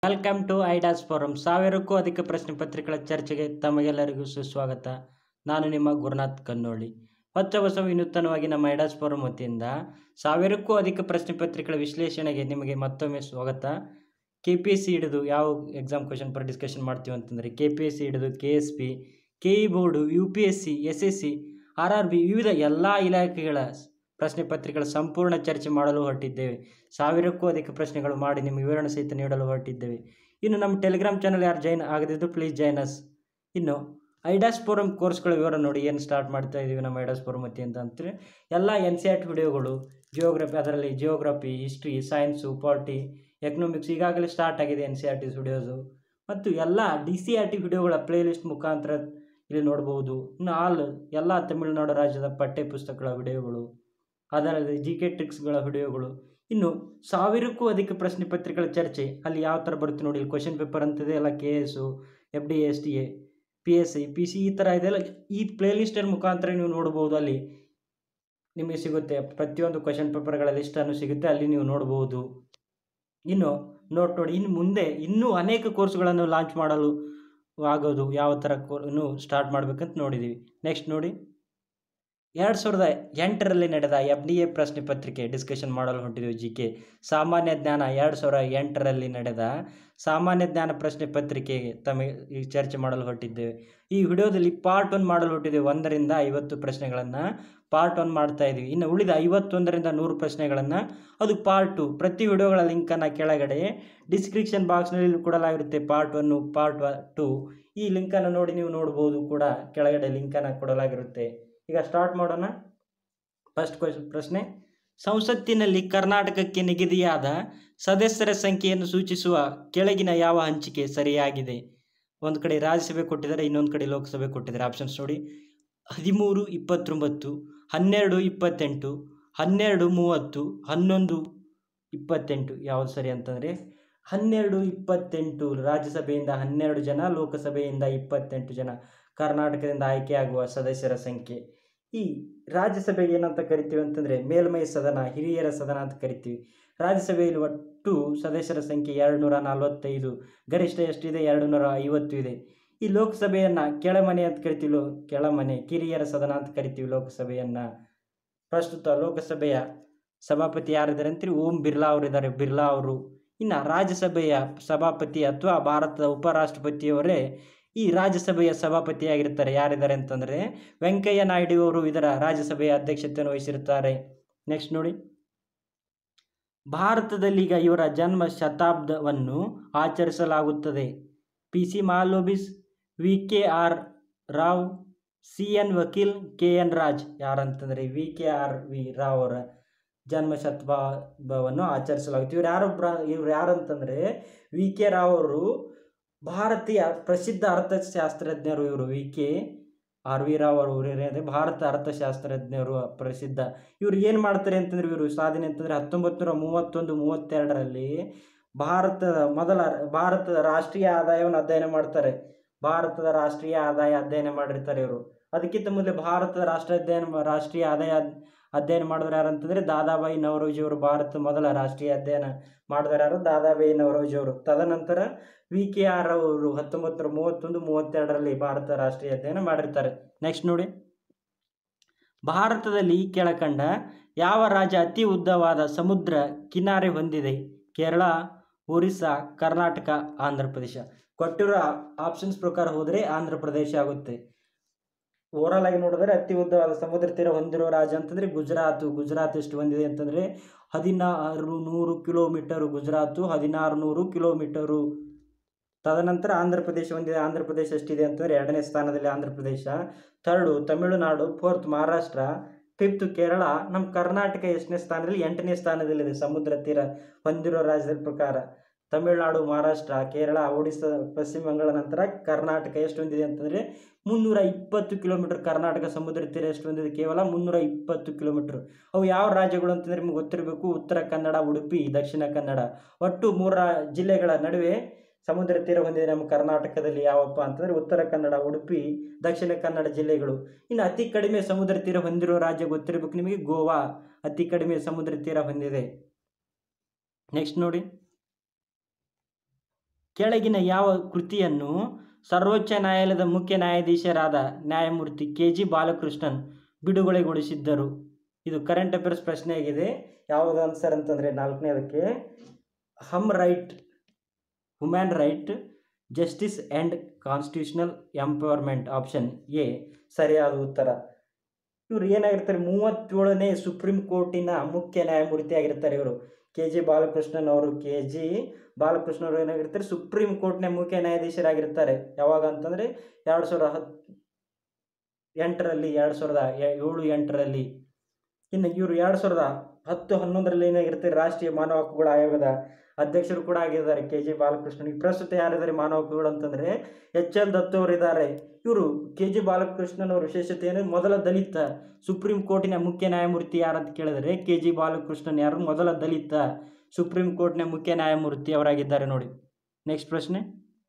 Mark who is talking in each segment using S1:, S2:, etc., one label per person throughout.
S1: welcome to ಐಡಾಸ್ forum ಸಾವಿರಕ್ಕೂ ಅಧಿಕ ಪ್ರಶ್ನೆ ಪತ್ರಿಕೆಗಳ ಚರ್ಚೆಗೆ ತಮಗೆಲ್ಲರಿಗೂ ಸುಸ್ವಾಗತ ನಾನು ನಿಮ್ಮ ಗುರುನಾಥ್ ಕನ್ನೋಳಿ ಹೊಚ್ಚ ಹೊಸ ವಿನೂತನವಾಗಿ ನಮ್ಮ ಐಡಾಸ್ ಫೋರಂ ವತಿಯಿಂದ ಸಾವಿರಕ್ಕೂ ಅಧಿಕ ಪ್ರಶ್ನೆ ಪತ್ರಿಕೆಗಳ ವಿಶ್ಲೇಷಣೆಗೆ ನಿಮಗೆ ಮತ್ತೊಮ್ಮೆ ಸ್ವಾಗತ ಕೆ ಪಿ ಎಸ್ ಸಿ ಹಿಡಿದು ಯಾವ ಎಕ್ಸಾಮ್ ಕ್ವಶನ್ ಪರ್ ಡಿಸ್ಕಷನ್ ಮಾಡ್ತೀವಿ ಅಂತಂದರೆ ಕೆ ಪಿ ಎಸ್ ಸಿ ಹಿಡಿದು K S P K E board U P S C S S C R R B ವಿವಿಧ ಎಲ್ಲ ಇಲಾಖೆಗಳ ಪ್ರಶ್ನೆ ಪತ್ರಿಕೆಗಳ ಸಂಪೂರ್ಣ ಚರ್ಚೆ ಮಾಡಲು ಹೊರಟಿದ್ದೇವೆ ಸಾವಿರಕ್ಕೂ ಅಧಿಕ ಪ್ರಶ್ನೆಗಳು ಮಾಡಿ ನಿಮಗೆ ವಿವರಣೆ ಸಹಿತ ನೀಡಲು ಹೊರಟಿದ್ದೇವೆ ಇನ್ನು ನಮ್ಮ ಟೆಲಿಗ್ರಾಮ್ ಚಾನಲ್ ಯಾರು ಜಾಯ್ನ್ ಆಗದಿದ್ದು ಪ್ಲೀಸ್ ಜಾಯ್ನ್ ಅಸ್ ಇನ್ನು ಐಡಾಸ್ ಫೋರಮ್ ಕೋರ್ಸ್ಗಳ ವಿವರ ನೋಡಿ ಏನು ಸ್ಟಾರ್ಟ್ ಮಾಡ್ತಾ ಇದ್ದೀವಿ ನಮ್ಮ ಐಡಾಸ್ ಫೋರಮ್ ವತಿ ಅಂತ ಅಂದರೆ ಎಲ್ಲ ಎನ್ ಸಿ ಆರ್ ಟಿ ವಿಡಿಯೋಗಳು ಜಿಯೋಗ್ರಫಿ ಅದರಲ್ಲಿ geography history science polity economics ಈಗಾಗಲೇ ಸ್ಟಾರ್ಟ್ ಆಗಿದೆ N C R T videos ಮತ್ತು ಎಲ್ಲ ಡಿ ಸಿ ಆರ್ ಟಿ ವಿಡಿಯೋಗಳ ಪ್ಲೇಲಿಸ್ಟ್ ಮುಖಾಂತರ ಇಲ್ಲಿ ನೋಡ್ಬೋದು ಇನ್ನು ಆಲ್ ಎಲ್ಲ ತಮಿಳುನಾಡು ರಾಜ್ಯದ ಪಠ್ಯ ಪುಸ್ತಕಗಳ ವಿಡಿಯೋಗಳು ಅದರಲ್ಲಿ ಜಿ ಕೆ ಟ್ರಿಕ್ಸ್ಗಳ ವಿಡಿಯೋಗಳು ಇನ್ನು ಸಾವಿರಕ್ಕೂ ಅಧಿಕ ಪ್ರಶ್ನೆ ಪತ್ರಿಕೆಗಳ ಚರ್ಚೆ ಅಲ್ಲಿ ಯಾವ ಥರ ಬರುತ್ತೆ ನೋಡಿ ಇಲ್ಲಿ ಕ್ವಶನ್ ಪೇಪರ್ ಅಂತಿದೆ ಎಲ್ಲ K S F D S T A P S C P C ಈ ಥರ ಇದೆಲ್ಲ ಈ ಪ್ಲೇಲಿಸ್ಟರ್ ಮುಖಾಂತರ ನೀವು ನೋಡ್ಬೋದು ಅಲ್ಲಿ ನಿಮಗೆ ಸಿಗುತ್ತೆ ಪ್ರತಿಯೊಂದು ಕ್ವಶನ್ ಪೇಪರ್ಗಳ ಲಿಸ್ಟನ್ನು ಸಿಗುತ್ತೆ ಅಲ್ಲಿ ನೀವು ನೋಡ್ಬೋದು ಇನ್ನು ನೋಟ್ ನೋಡಿ ಇನ್ನು ಮುಂದೆ ಇನ್ನೂ ಅನೇಕ ಕೋರ್ಸ್ಗಳನ್ನು ಲಾಂಚ್ ಮಾಡಲು ಆಗೋದು ಯಾವ ಥರ ಕೋ ಇನ್ನೂ ಸ್ಟಾರ್ಟ್ ಮಾಡಬೇಕಂತ ನೋಡಿದ್ದೀವಿ ನೆಕ್ಸ್ಟ್ ನೋಡಿ ಎರಡು ಸಾವಿರದ ಎಂಟರಲ್ಲಿ ನಡೆದ ಎಫ್ ಡಿ ಎ ಪ್ರಶ್ನೆ ಪತ್ರಿಕೆ ಡಿಸ್ಕಷನ್ ಮಾಡಲು ಹೊಂಟಿದ್ದೀವಿ ಜಿ ಕೆ ಸಾಮಾನ್ಯ ಜ್ಞಾನ ಎರಡು ಸಾವಿರ ಎಂಟರಲ್ಲಿ ನಡೆದ ಸಾಮಾನ್ಯ ಜ್ಞಾನ ಪ್ರಶ್ನೆ ಪತ್ರಿಕೆಗೆ ತಮಗೆ ಈ ಚರ್ಚೆ ಮಾಡಲು ಹೊರಟಿದ್ದೇವೆ ಈ ವಿಡಿಯೋದಲ್ಲಿ ಪಾರ್ಟ್ ಒನ್ ಮಾಡಲು ಹೊರಟಿದ್ದೇವೆ ಒಂದರಿಂದ ಐವತ್ತು ಪ್ರಶ್ನೆಗಳನ್ನು ಪಾರ್ಟ್ ಒನ್ ಮಾಡ್ತಾ ಇದ್ದೀವಿ ಇನ್ನು ಉಳಿದ ಐವತ್ತೊಂದರಿಂದ ನೂರು ಪ್ರಶ್ನೆಗಳನ್ನು ಅದು ಪಾರ್ಟ್ ಟು ಪ್ರತಿ ವಿಡಿಯೋಗಳ ಲಿಂಕನ್ನು ಕೆಳಗಡೆ ಡಿಸ್ಕ್ರಿಪ್ಷನ್ ಬಾಕ್ಸ್ನಲ್ಲಿ ಕೊಡಲಾಗಿರುತ್ತೆ ಪಾರ್ಟ್ ಒನ್ನು ಪಾರ್ಟ್ ಟು ಈ ಲಿಂಕನ್ನು ನೋಡಿ ನೀವು ನೋಡ್ಬೋದು ಕೂಡ ಕೆಳಗಡೆ ಲಿಂಕನ್ನು ಕೊಡಲಾಗಿರುತ್ತೆ ಈಗ ಸ್ಟಾರ್ಟ್ ಮಾಡೋಣ ಫಸ್ಟ್ ಕ್ವಶನ್ ಪ್ರಶ್ನೆ ಸಂಸತ್ತಿನಲ್ಲಿ ಕರ್ನಾಟಕಕ್ಕೆ ನಿಗದಿಯಾದ ಸದಸ್ಯರ ಸಂಖ್ಯೆಯನ್ನು ಸೂಚಿಸುವ ಕೆಳಗಿನ ಯಾವ ಹಂಚಿಕೆ ಸರಿಯಾಗಿದೆ ಒಂದು ಕಡೆ ರಾಜ್ಯಸಭೆ ಕೊಟ್ಟಿದ್ದಾರೆ ಇನ್ನೊಂದು ಕಡೆ ಲೋಕಸಭೆ ಕೊಟ್ಟಿದ್ದಾರೆ ಆಪ್ಷನ್ಸ್ ನೋಡಿ ಹದಿಮೂರು ಇಪ್ಪತ್ತೊಂಬತ್ತು ಹನ್ನೆರಡು ಇಪ್ಪತ್ತೆಂಟು ಹನ್ನೆರಡು ಮೂವತ್ತು ಹನ್ನೊಂದು ಇಪ್ಪತ್ತೆಂಟು ಯಾವುದು ಸರಿ ಅಂತಂದರೆ ಹನ್ನೆರಡು ಇಪ್ಪತ್ತೆಂಟು ರಾಜ್ಯಸಭೆಯಿಂದ ಹನ್ನೆರಡು ಜನ ಲೋಕಸಭೆಯಿಂದ ಇಪ್ಪತ್ತೆಂಟು ಜನ ಕರ್ನಾಟಕದಿಂದ ಆಯ್ಕೆಯಾಗುವ ಸದಸ್ಯರ ಸಂಖ್ಯೆ ಈ ರಾಜ್ಯಸಭೆಗೆ ಏನಂತ ಕರಿತೀವಿ ಅಂತಂದರೆ ಮೇಲ್ಮೈ ಸದನ ಹಿರಿಯರ ಸದನ ಅಂತ ಕರಿತೀವಿ ರಾಜ್ಯಸಭೆಯಲ್ಲಿ ಒಟ್ಟು ಸದಸ್ಯರ ಸಂಖ್ಯೆ ಎರಡು ನೂರ ನಲವತ್ತೈದು ಗರಿಷ್ಠ ಎಷ್ಟಿದೆ ಎರಡು ನೂರ ಐವತ್ತು ಇದೆ ಈ ಲೋಕಸಭೆಯನ್ನು ಕೆಳಮನೆ ಅಂತ ಕರಿತೀವಿ ಲೋ ಕೆಳಮನೆ ಕಿರಿಯರ ಸದನ ಅಂತ ಕರಿತೀವಿ ಲೋಕಸಭೆಯನ್ನು ಪ್ರಸ್ತುತ ಲೋಕಸಭೆಯ ಸಭಾಪತಿ ಯಾರಿದ್ದಾರೆ ಅಂತೀರಿ ಓಂ ಬಿರ್ಲಾ ಅವರಿದ್ದಾರೆ ಬಿರ್ಲಾ ಅವರು ಇನ್ನು ರಾಜ್ಯಸಭೆಯ ಸಭಾಪತಿ ಅಥವಾ ಭಾರತದ ಉಪರಾಷ್ಟ್ರಪತಿಯವರೇ ಈ ರಾಜ್ಯಸಭೆಯ ಸಭಾಪತಿಯಾಗಿರ್ತಾರೆ ಯಾರಿದ್ದಾರೆ ಅಂತಂದರೆ ವೆಂಕಯ್ಯ ನಾಯ್ಡು ಅವರು ಇದರ ರಾಜ್ಯಸಭೆಯ ಅಧ್ಯಕ್ಷತೆಯನ್ನು ವಹಿಸಿರುತ್ತಾರೆ ನೆಕ್ಸ್ಟ್ ನೋಡಿ ಭಾರತದಲ್ಲಿ ಈಗ ಇವರ ಜನ್ಮ ಶತಾಬ್ದವನ್ನು ಆಚರಿಸಲಾಗುತ್ತದೆ P C Mahalanobis V K R Rao C N Vakil K N Raj ಯಾರಂತಂದರೆ V K R V Rao ಅವರ ಜನ್ಮ ಶತಮಾನವನ್ನು ಆಚರಿಸಲಾಗುತ್ತೆ ಇವ್ರು ಯಾರು ಬ್ರ ಇವ್ರು ಯಾರಂತಂದರೆ ವಿ ಕೆ ರಾವ್ ಅವರು ಭಾರತೀಯ ಪ್ರಸಿದ್ಧ ಅರ್ಥಶಾಸ್ತ್ರಜ್ಞರು ಇವರು V K R V Rao ಅವರು ಏನಿದೆ ಭಾರತ ಅರ್ಥಶಾಸ್ತ್ರಜ್ಞರು ಪ್ರಸಿದ್ಧ ಇವ್ರು ಏನು ಮಾಡ್ತಾರೆ ಅಂತಂದ್ರೆ ಇವರು ಸಾಧನೆ ಅಂತಂದರೆ ಹತ್ತೊಂಬತ್ತು ನೂರ ಮೂವತ್ತೊಂದು ಮೂವತ್ತೆರಡರಲ್ಲಿ ಭಾರತದ ಮೊದಲ ಭಾರತದ ರಾಷ್ಟ್ರೀಯ ಆದಾಯವನ್ನು ಅಧ್ಯಯನ ಮಾಡ್ತಾರೆ ಭಾರತದ ರಾಷ್ಟ್ರೀಯ ಆದಾಯ ಅಧ್ಯಯನ ಮಾಡಿರ್ತಾರೆ ಇವರು ಅದಕ್ಕಿಂತ ಮೊದಲೇ ಭಾರತದ ರಾಷ್ಟ್ರ ಅಧ್ಯಯನ ರಾಷ್ಟ್ರೀಯ ಆದಾಯ ಅಧ್ಯಯನ ಮಾಡಿದ್ರು ಯಾರು ಅಂತಂದರೆ ದಾದಾಬಾಯಿ ನವರೋಜಿ ಅವರು ಭಾರತ ಮೊದಲ ರಾಷ್ಟ್ರೀಯ ಅಧ್ಯಯನ ಮಾಡಿದ್ರು ಯಾರು ದಾದಾಬಾಯಿ ನವರೋಜಿ ಅವರು ತದನಂತರ ವಿ ಕೆ ಆರ್ ಅವರು ಹತ್ತೊಂಬತ್ತು ನೂರ ಮೂವತ್ತೊಂದು ಮೂವತ್ತೆರಡರಲ್ಲಿ ಭಾರತ ರಾಷ್ಟ್ರೀಯ ಅಧ್ಯಯನ ಮಾಡಿರ್ತಾರೆ ನೆಕ್ಸ್ಟ್ ನೋಡಿ ಭಾರತದಲ್ಲಿ ಕೆಳಕಂಡ ಯಾವ ರಾಜ್ಯ ಅತಿ ಉದ್ದವಾದ ಸಮುದ್ರ ಕಿನಾರೆ ಹೊಂದಿದೆ ಕೇರಳ ಒರಿಸ್ಸಾ ಕರ್ನಾಟಕ ಆಂಧ್ರ ಪ್ರದೇಶ ಕೊಟ್ಟಿರೋ ಆಪ್ಷನ್ಸ್ ಪ್ರಕಾರ ಹೋದರೆ ಆಂಧ್ರ ಪ್ರದೇಶ ಆಗುತ್ತೆ ಓವರಾಲ್ ಆಗಿ ನೋಡಿದ್ರೆ ಅತಿ ಉದ್ದವಾದ ಸಮುದ್ರ ತೀರ ಹೊಂದಿರೋ ರಾಜ್ಯ ಅಂತಂದರೆ ಗುಜರಾತ್ ಗುಜರಾತ್ ಎಷ್ಟು ಹೊಂದಿದೆ ಅಂತಂದರೆ ಹದಿನಾರು ನೂರು ಕಿಲೋಮೀಟರು ಗುಜರಾತು ಹದಿನಾರು ನೂರು ಕಿಲೋಮೀಟರು ತದನಂತರ ಆಂಧ್ರ ಪ್ರದೇಶ ಹೊಂದಿದೆ ಆಂಧ್ರ ಪ್ರದೇಶ ಎಷ್ಟಿದೆ ಅಂತಂದರೆ ಎರಡನೇ ಸ್ಥಾನದಲ್ಲಿ Andhra Pradesh third Tamil Nadu fourth Maharashtra fifth Kerala ನಮ್ಮ ಕರ್ನಾಟಕ ಎಷ್ಟನೇ ಸ್ಥಾನದಲ್ಲಿ ಎಂಟನೇ ಸ್ಥಾನದಲ್ಲಿದೆ ಸಮುದ್ರ ತೀರ ಹೊಂದಿರೋ ರಾಜ್ಯದ ಪ್ರಕಾರ ತಮಿಳುನಾಡು ಮಹಾರಾಷ್ಟ್ರ ಕೇರಳ ಒಡಿಸ್ಸಾ ಪಶ್ಚಿಮ ಬಂಗಾಳ ನಂತರ ಕರ್ನಾಟಕ ಎಷ್ಟು ಹೊಂದಿದೆ ಅಂತಂದರೆ ಮುನ್ನೂರ ಇಪ್ಪತ್ತು ಕಿಲೋಮೀಟರ್ ಕರ್ನಾಟಕ ಸಮುದ್ರ ತೀರ ಎಷ್ಟು ಹೊಂದಿದೆ ಕೇವಲ ಮುನ್ನೂರ ಇಪ್ಪತ್ತು ಕಿಲೋಮೀಟ್ರ್ ಅವು ಯಾವ ರಾಜ್ಯಗಳು ಅಂತಂದರೆ ನಿಮ್ಗೆ ಗೊತ್ತಿರಬೇಕು ಉತ್ತರ ಕನ್ನಡ ಉಡುಪಿ ದಕ್ಷಿಣ ಕನ್ನಡ ಒಟ್ಟು ಮೂರ ಜಿಲ್ಲೆಗಳ ನಡುವೆ ಸಮುದ್ರ ತೀರ ಹೊಂದಿದೆ ನಮ್ಮ ಕರ್ನಾಟಕದಲ್ಲಿ ಯಾವಪ್ಪ ಅಂತಂದರೆ ಉತ್ತರ ಕನ್ನಡ ಉಡುಪಿ ದಕ್ಷಿಣ ಕನ್ನಡ ಜಿಲ್ಲೆಗಳು ಇನ್ನು ಅತಿ ಕಡಿಮೆ ಸಮುದ್ರ ತೀರ ಹೊಂದಿರೋ ರಾಜ್ಯ ಗೊತ್ತಿರಬೇಕು ನಿಮಗೆ ಗೋವಾ ಅತಿ ಕಡಿಮೆ ಸಮುದ್ರ ತೀರ ಹೊಂದಿದೆ ನೆಕ್ಸ್ಟ್ ನೋಡಿ ಕೆಳಗಿನ ಯಾವ ಕೃತಿಯನ್ನು ಸರ್ವೋಚ್ಚ ನ್ಯಾಯಾಲಯದ ಮುಖ್ಯ ನ್ಯಾಯಾಧೀಶರಾದ ನ್ಯಾಯಮೂರ್ತಿ ಕೆ ಜಿ ಬಾಲಕೃಷ್ಣನ್ ಬಿಡುಗಡೆಗೊಳಿಸಿದ್ದರು ಇದು ಕರೆಂಟ್ ಅಫೇರ್ಸ್ ಪ್ರಶ್ನೆ ಆಗಿದೆ ಯಾವುದು ಆನ್ಸರ್ ಅಂತಂದರೆ ನಾಲ್ಕನೇದಕ್ಕೆ hum right human right justice and constitutional empowerment option A ಸರಿಯಾದ ಉತ್ತರ ಇವರು ಏನಾಗಿರ್ತಾರೆ ಮೂವತ್ತೇಳನೇ ಸುಪ್ರೀಂ ಕೋರ್ಟಿನ ಮುಖ್ಯ ನ್ಯಾಯಮೂರ್ತಿ ಆಗಿರ್ತಾರೆ ಇವರು ಕೆ ಜಿ ಬಾಲಕೃಷ್ಣನ್ ಅವರು ಕೆ ಜಿ ಬಾಲಕೃಷ್ಣ ಅವರು ಏನಾಗಿರ್ತಾರೆ ಸುಪ್ರೀಂ ಕೋರ್ಟ್ನ ಮುಖ್ಯ ನ್ಯಾಯಾಧೀಶರಾಗಿರ್ತಾರೆ ಯಾವಾಗ ಅಂತಂದರೆ ಎರಡು ಸಾವಿರದ ಹತ್ತು ಎಂಟರಲ್ಲಿ ಎರಡು ಸಾವಿರದ ಎ- ಏಳು ಎಂಟರಲ್ಲಿ ಇನ್ನು ಇವರು ಎರಡು ಸಾವಿರದ ಹತ್ತು ಹನ್ನೊಂದರಲ್ಲಿ ಏನಾಗಿರ್ತಾರೆ ರಾಷ್ಟ್ರೀಯ ಮಾನವ ಹಕ್ಕುಗಳ ಆಯೋಗದ ಅಧ್ಯಕ್ಷರು ಕೂಡ ಆಗಿದ್ದಾರೆ ಕೆ ಜಿ ಬಾಲಕೃಷ್ಣನ್ ಈಗ ಪ್ರಸ್ತುತ ಯಾರಿದ್ದಾರೆ ಮಾನವ ಹಕ್ಕುಗಳು ಅಂತಂದರೆ ಎಚ್ ಎಲ್ ದತ್ತು ಅವರಿದ್ದಾರೆ ಇವರು ಕೆ ಜಿ ಬಾಲಕೃಷ್ಣನ್ ಅವರ ವಿಶೇಷತೆ ಏನು ಮೊದಲ ದಲಿತ ಸುಪ್ರೀಂ ಕೋರ್ಟಿನ ಮುಖ್ಯ ನ್ಯಾಯಮೂರ್ತಿ ಯಾರಂತ ಕೇಳಿದರೆ ಕೆ ಜಿ ಬಾಲಕೃಷ್ಣನ್ ಯಾರು ಮೊದಲ ದಲಿತ ಸುಪ್ರೀಂ ಕೋರ್ಟ್ನ ಮುಖ್ಯ ನ್ಯಾಯಮೂರ್ತಿ ಅವರಾಗಿದ್ದಾರೆ ನೋಡಿ ನೆಕ್ಸ್ಟ್ ಪ್ರಶ್ನೆ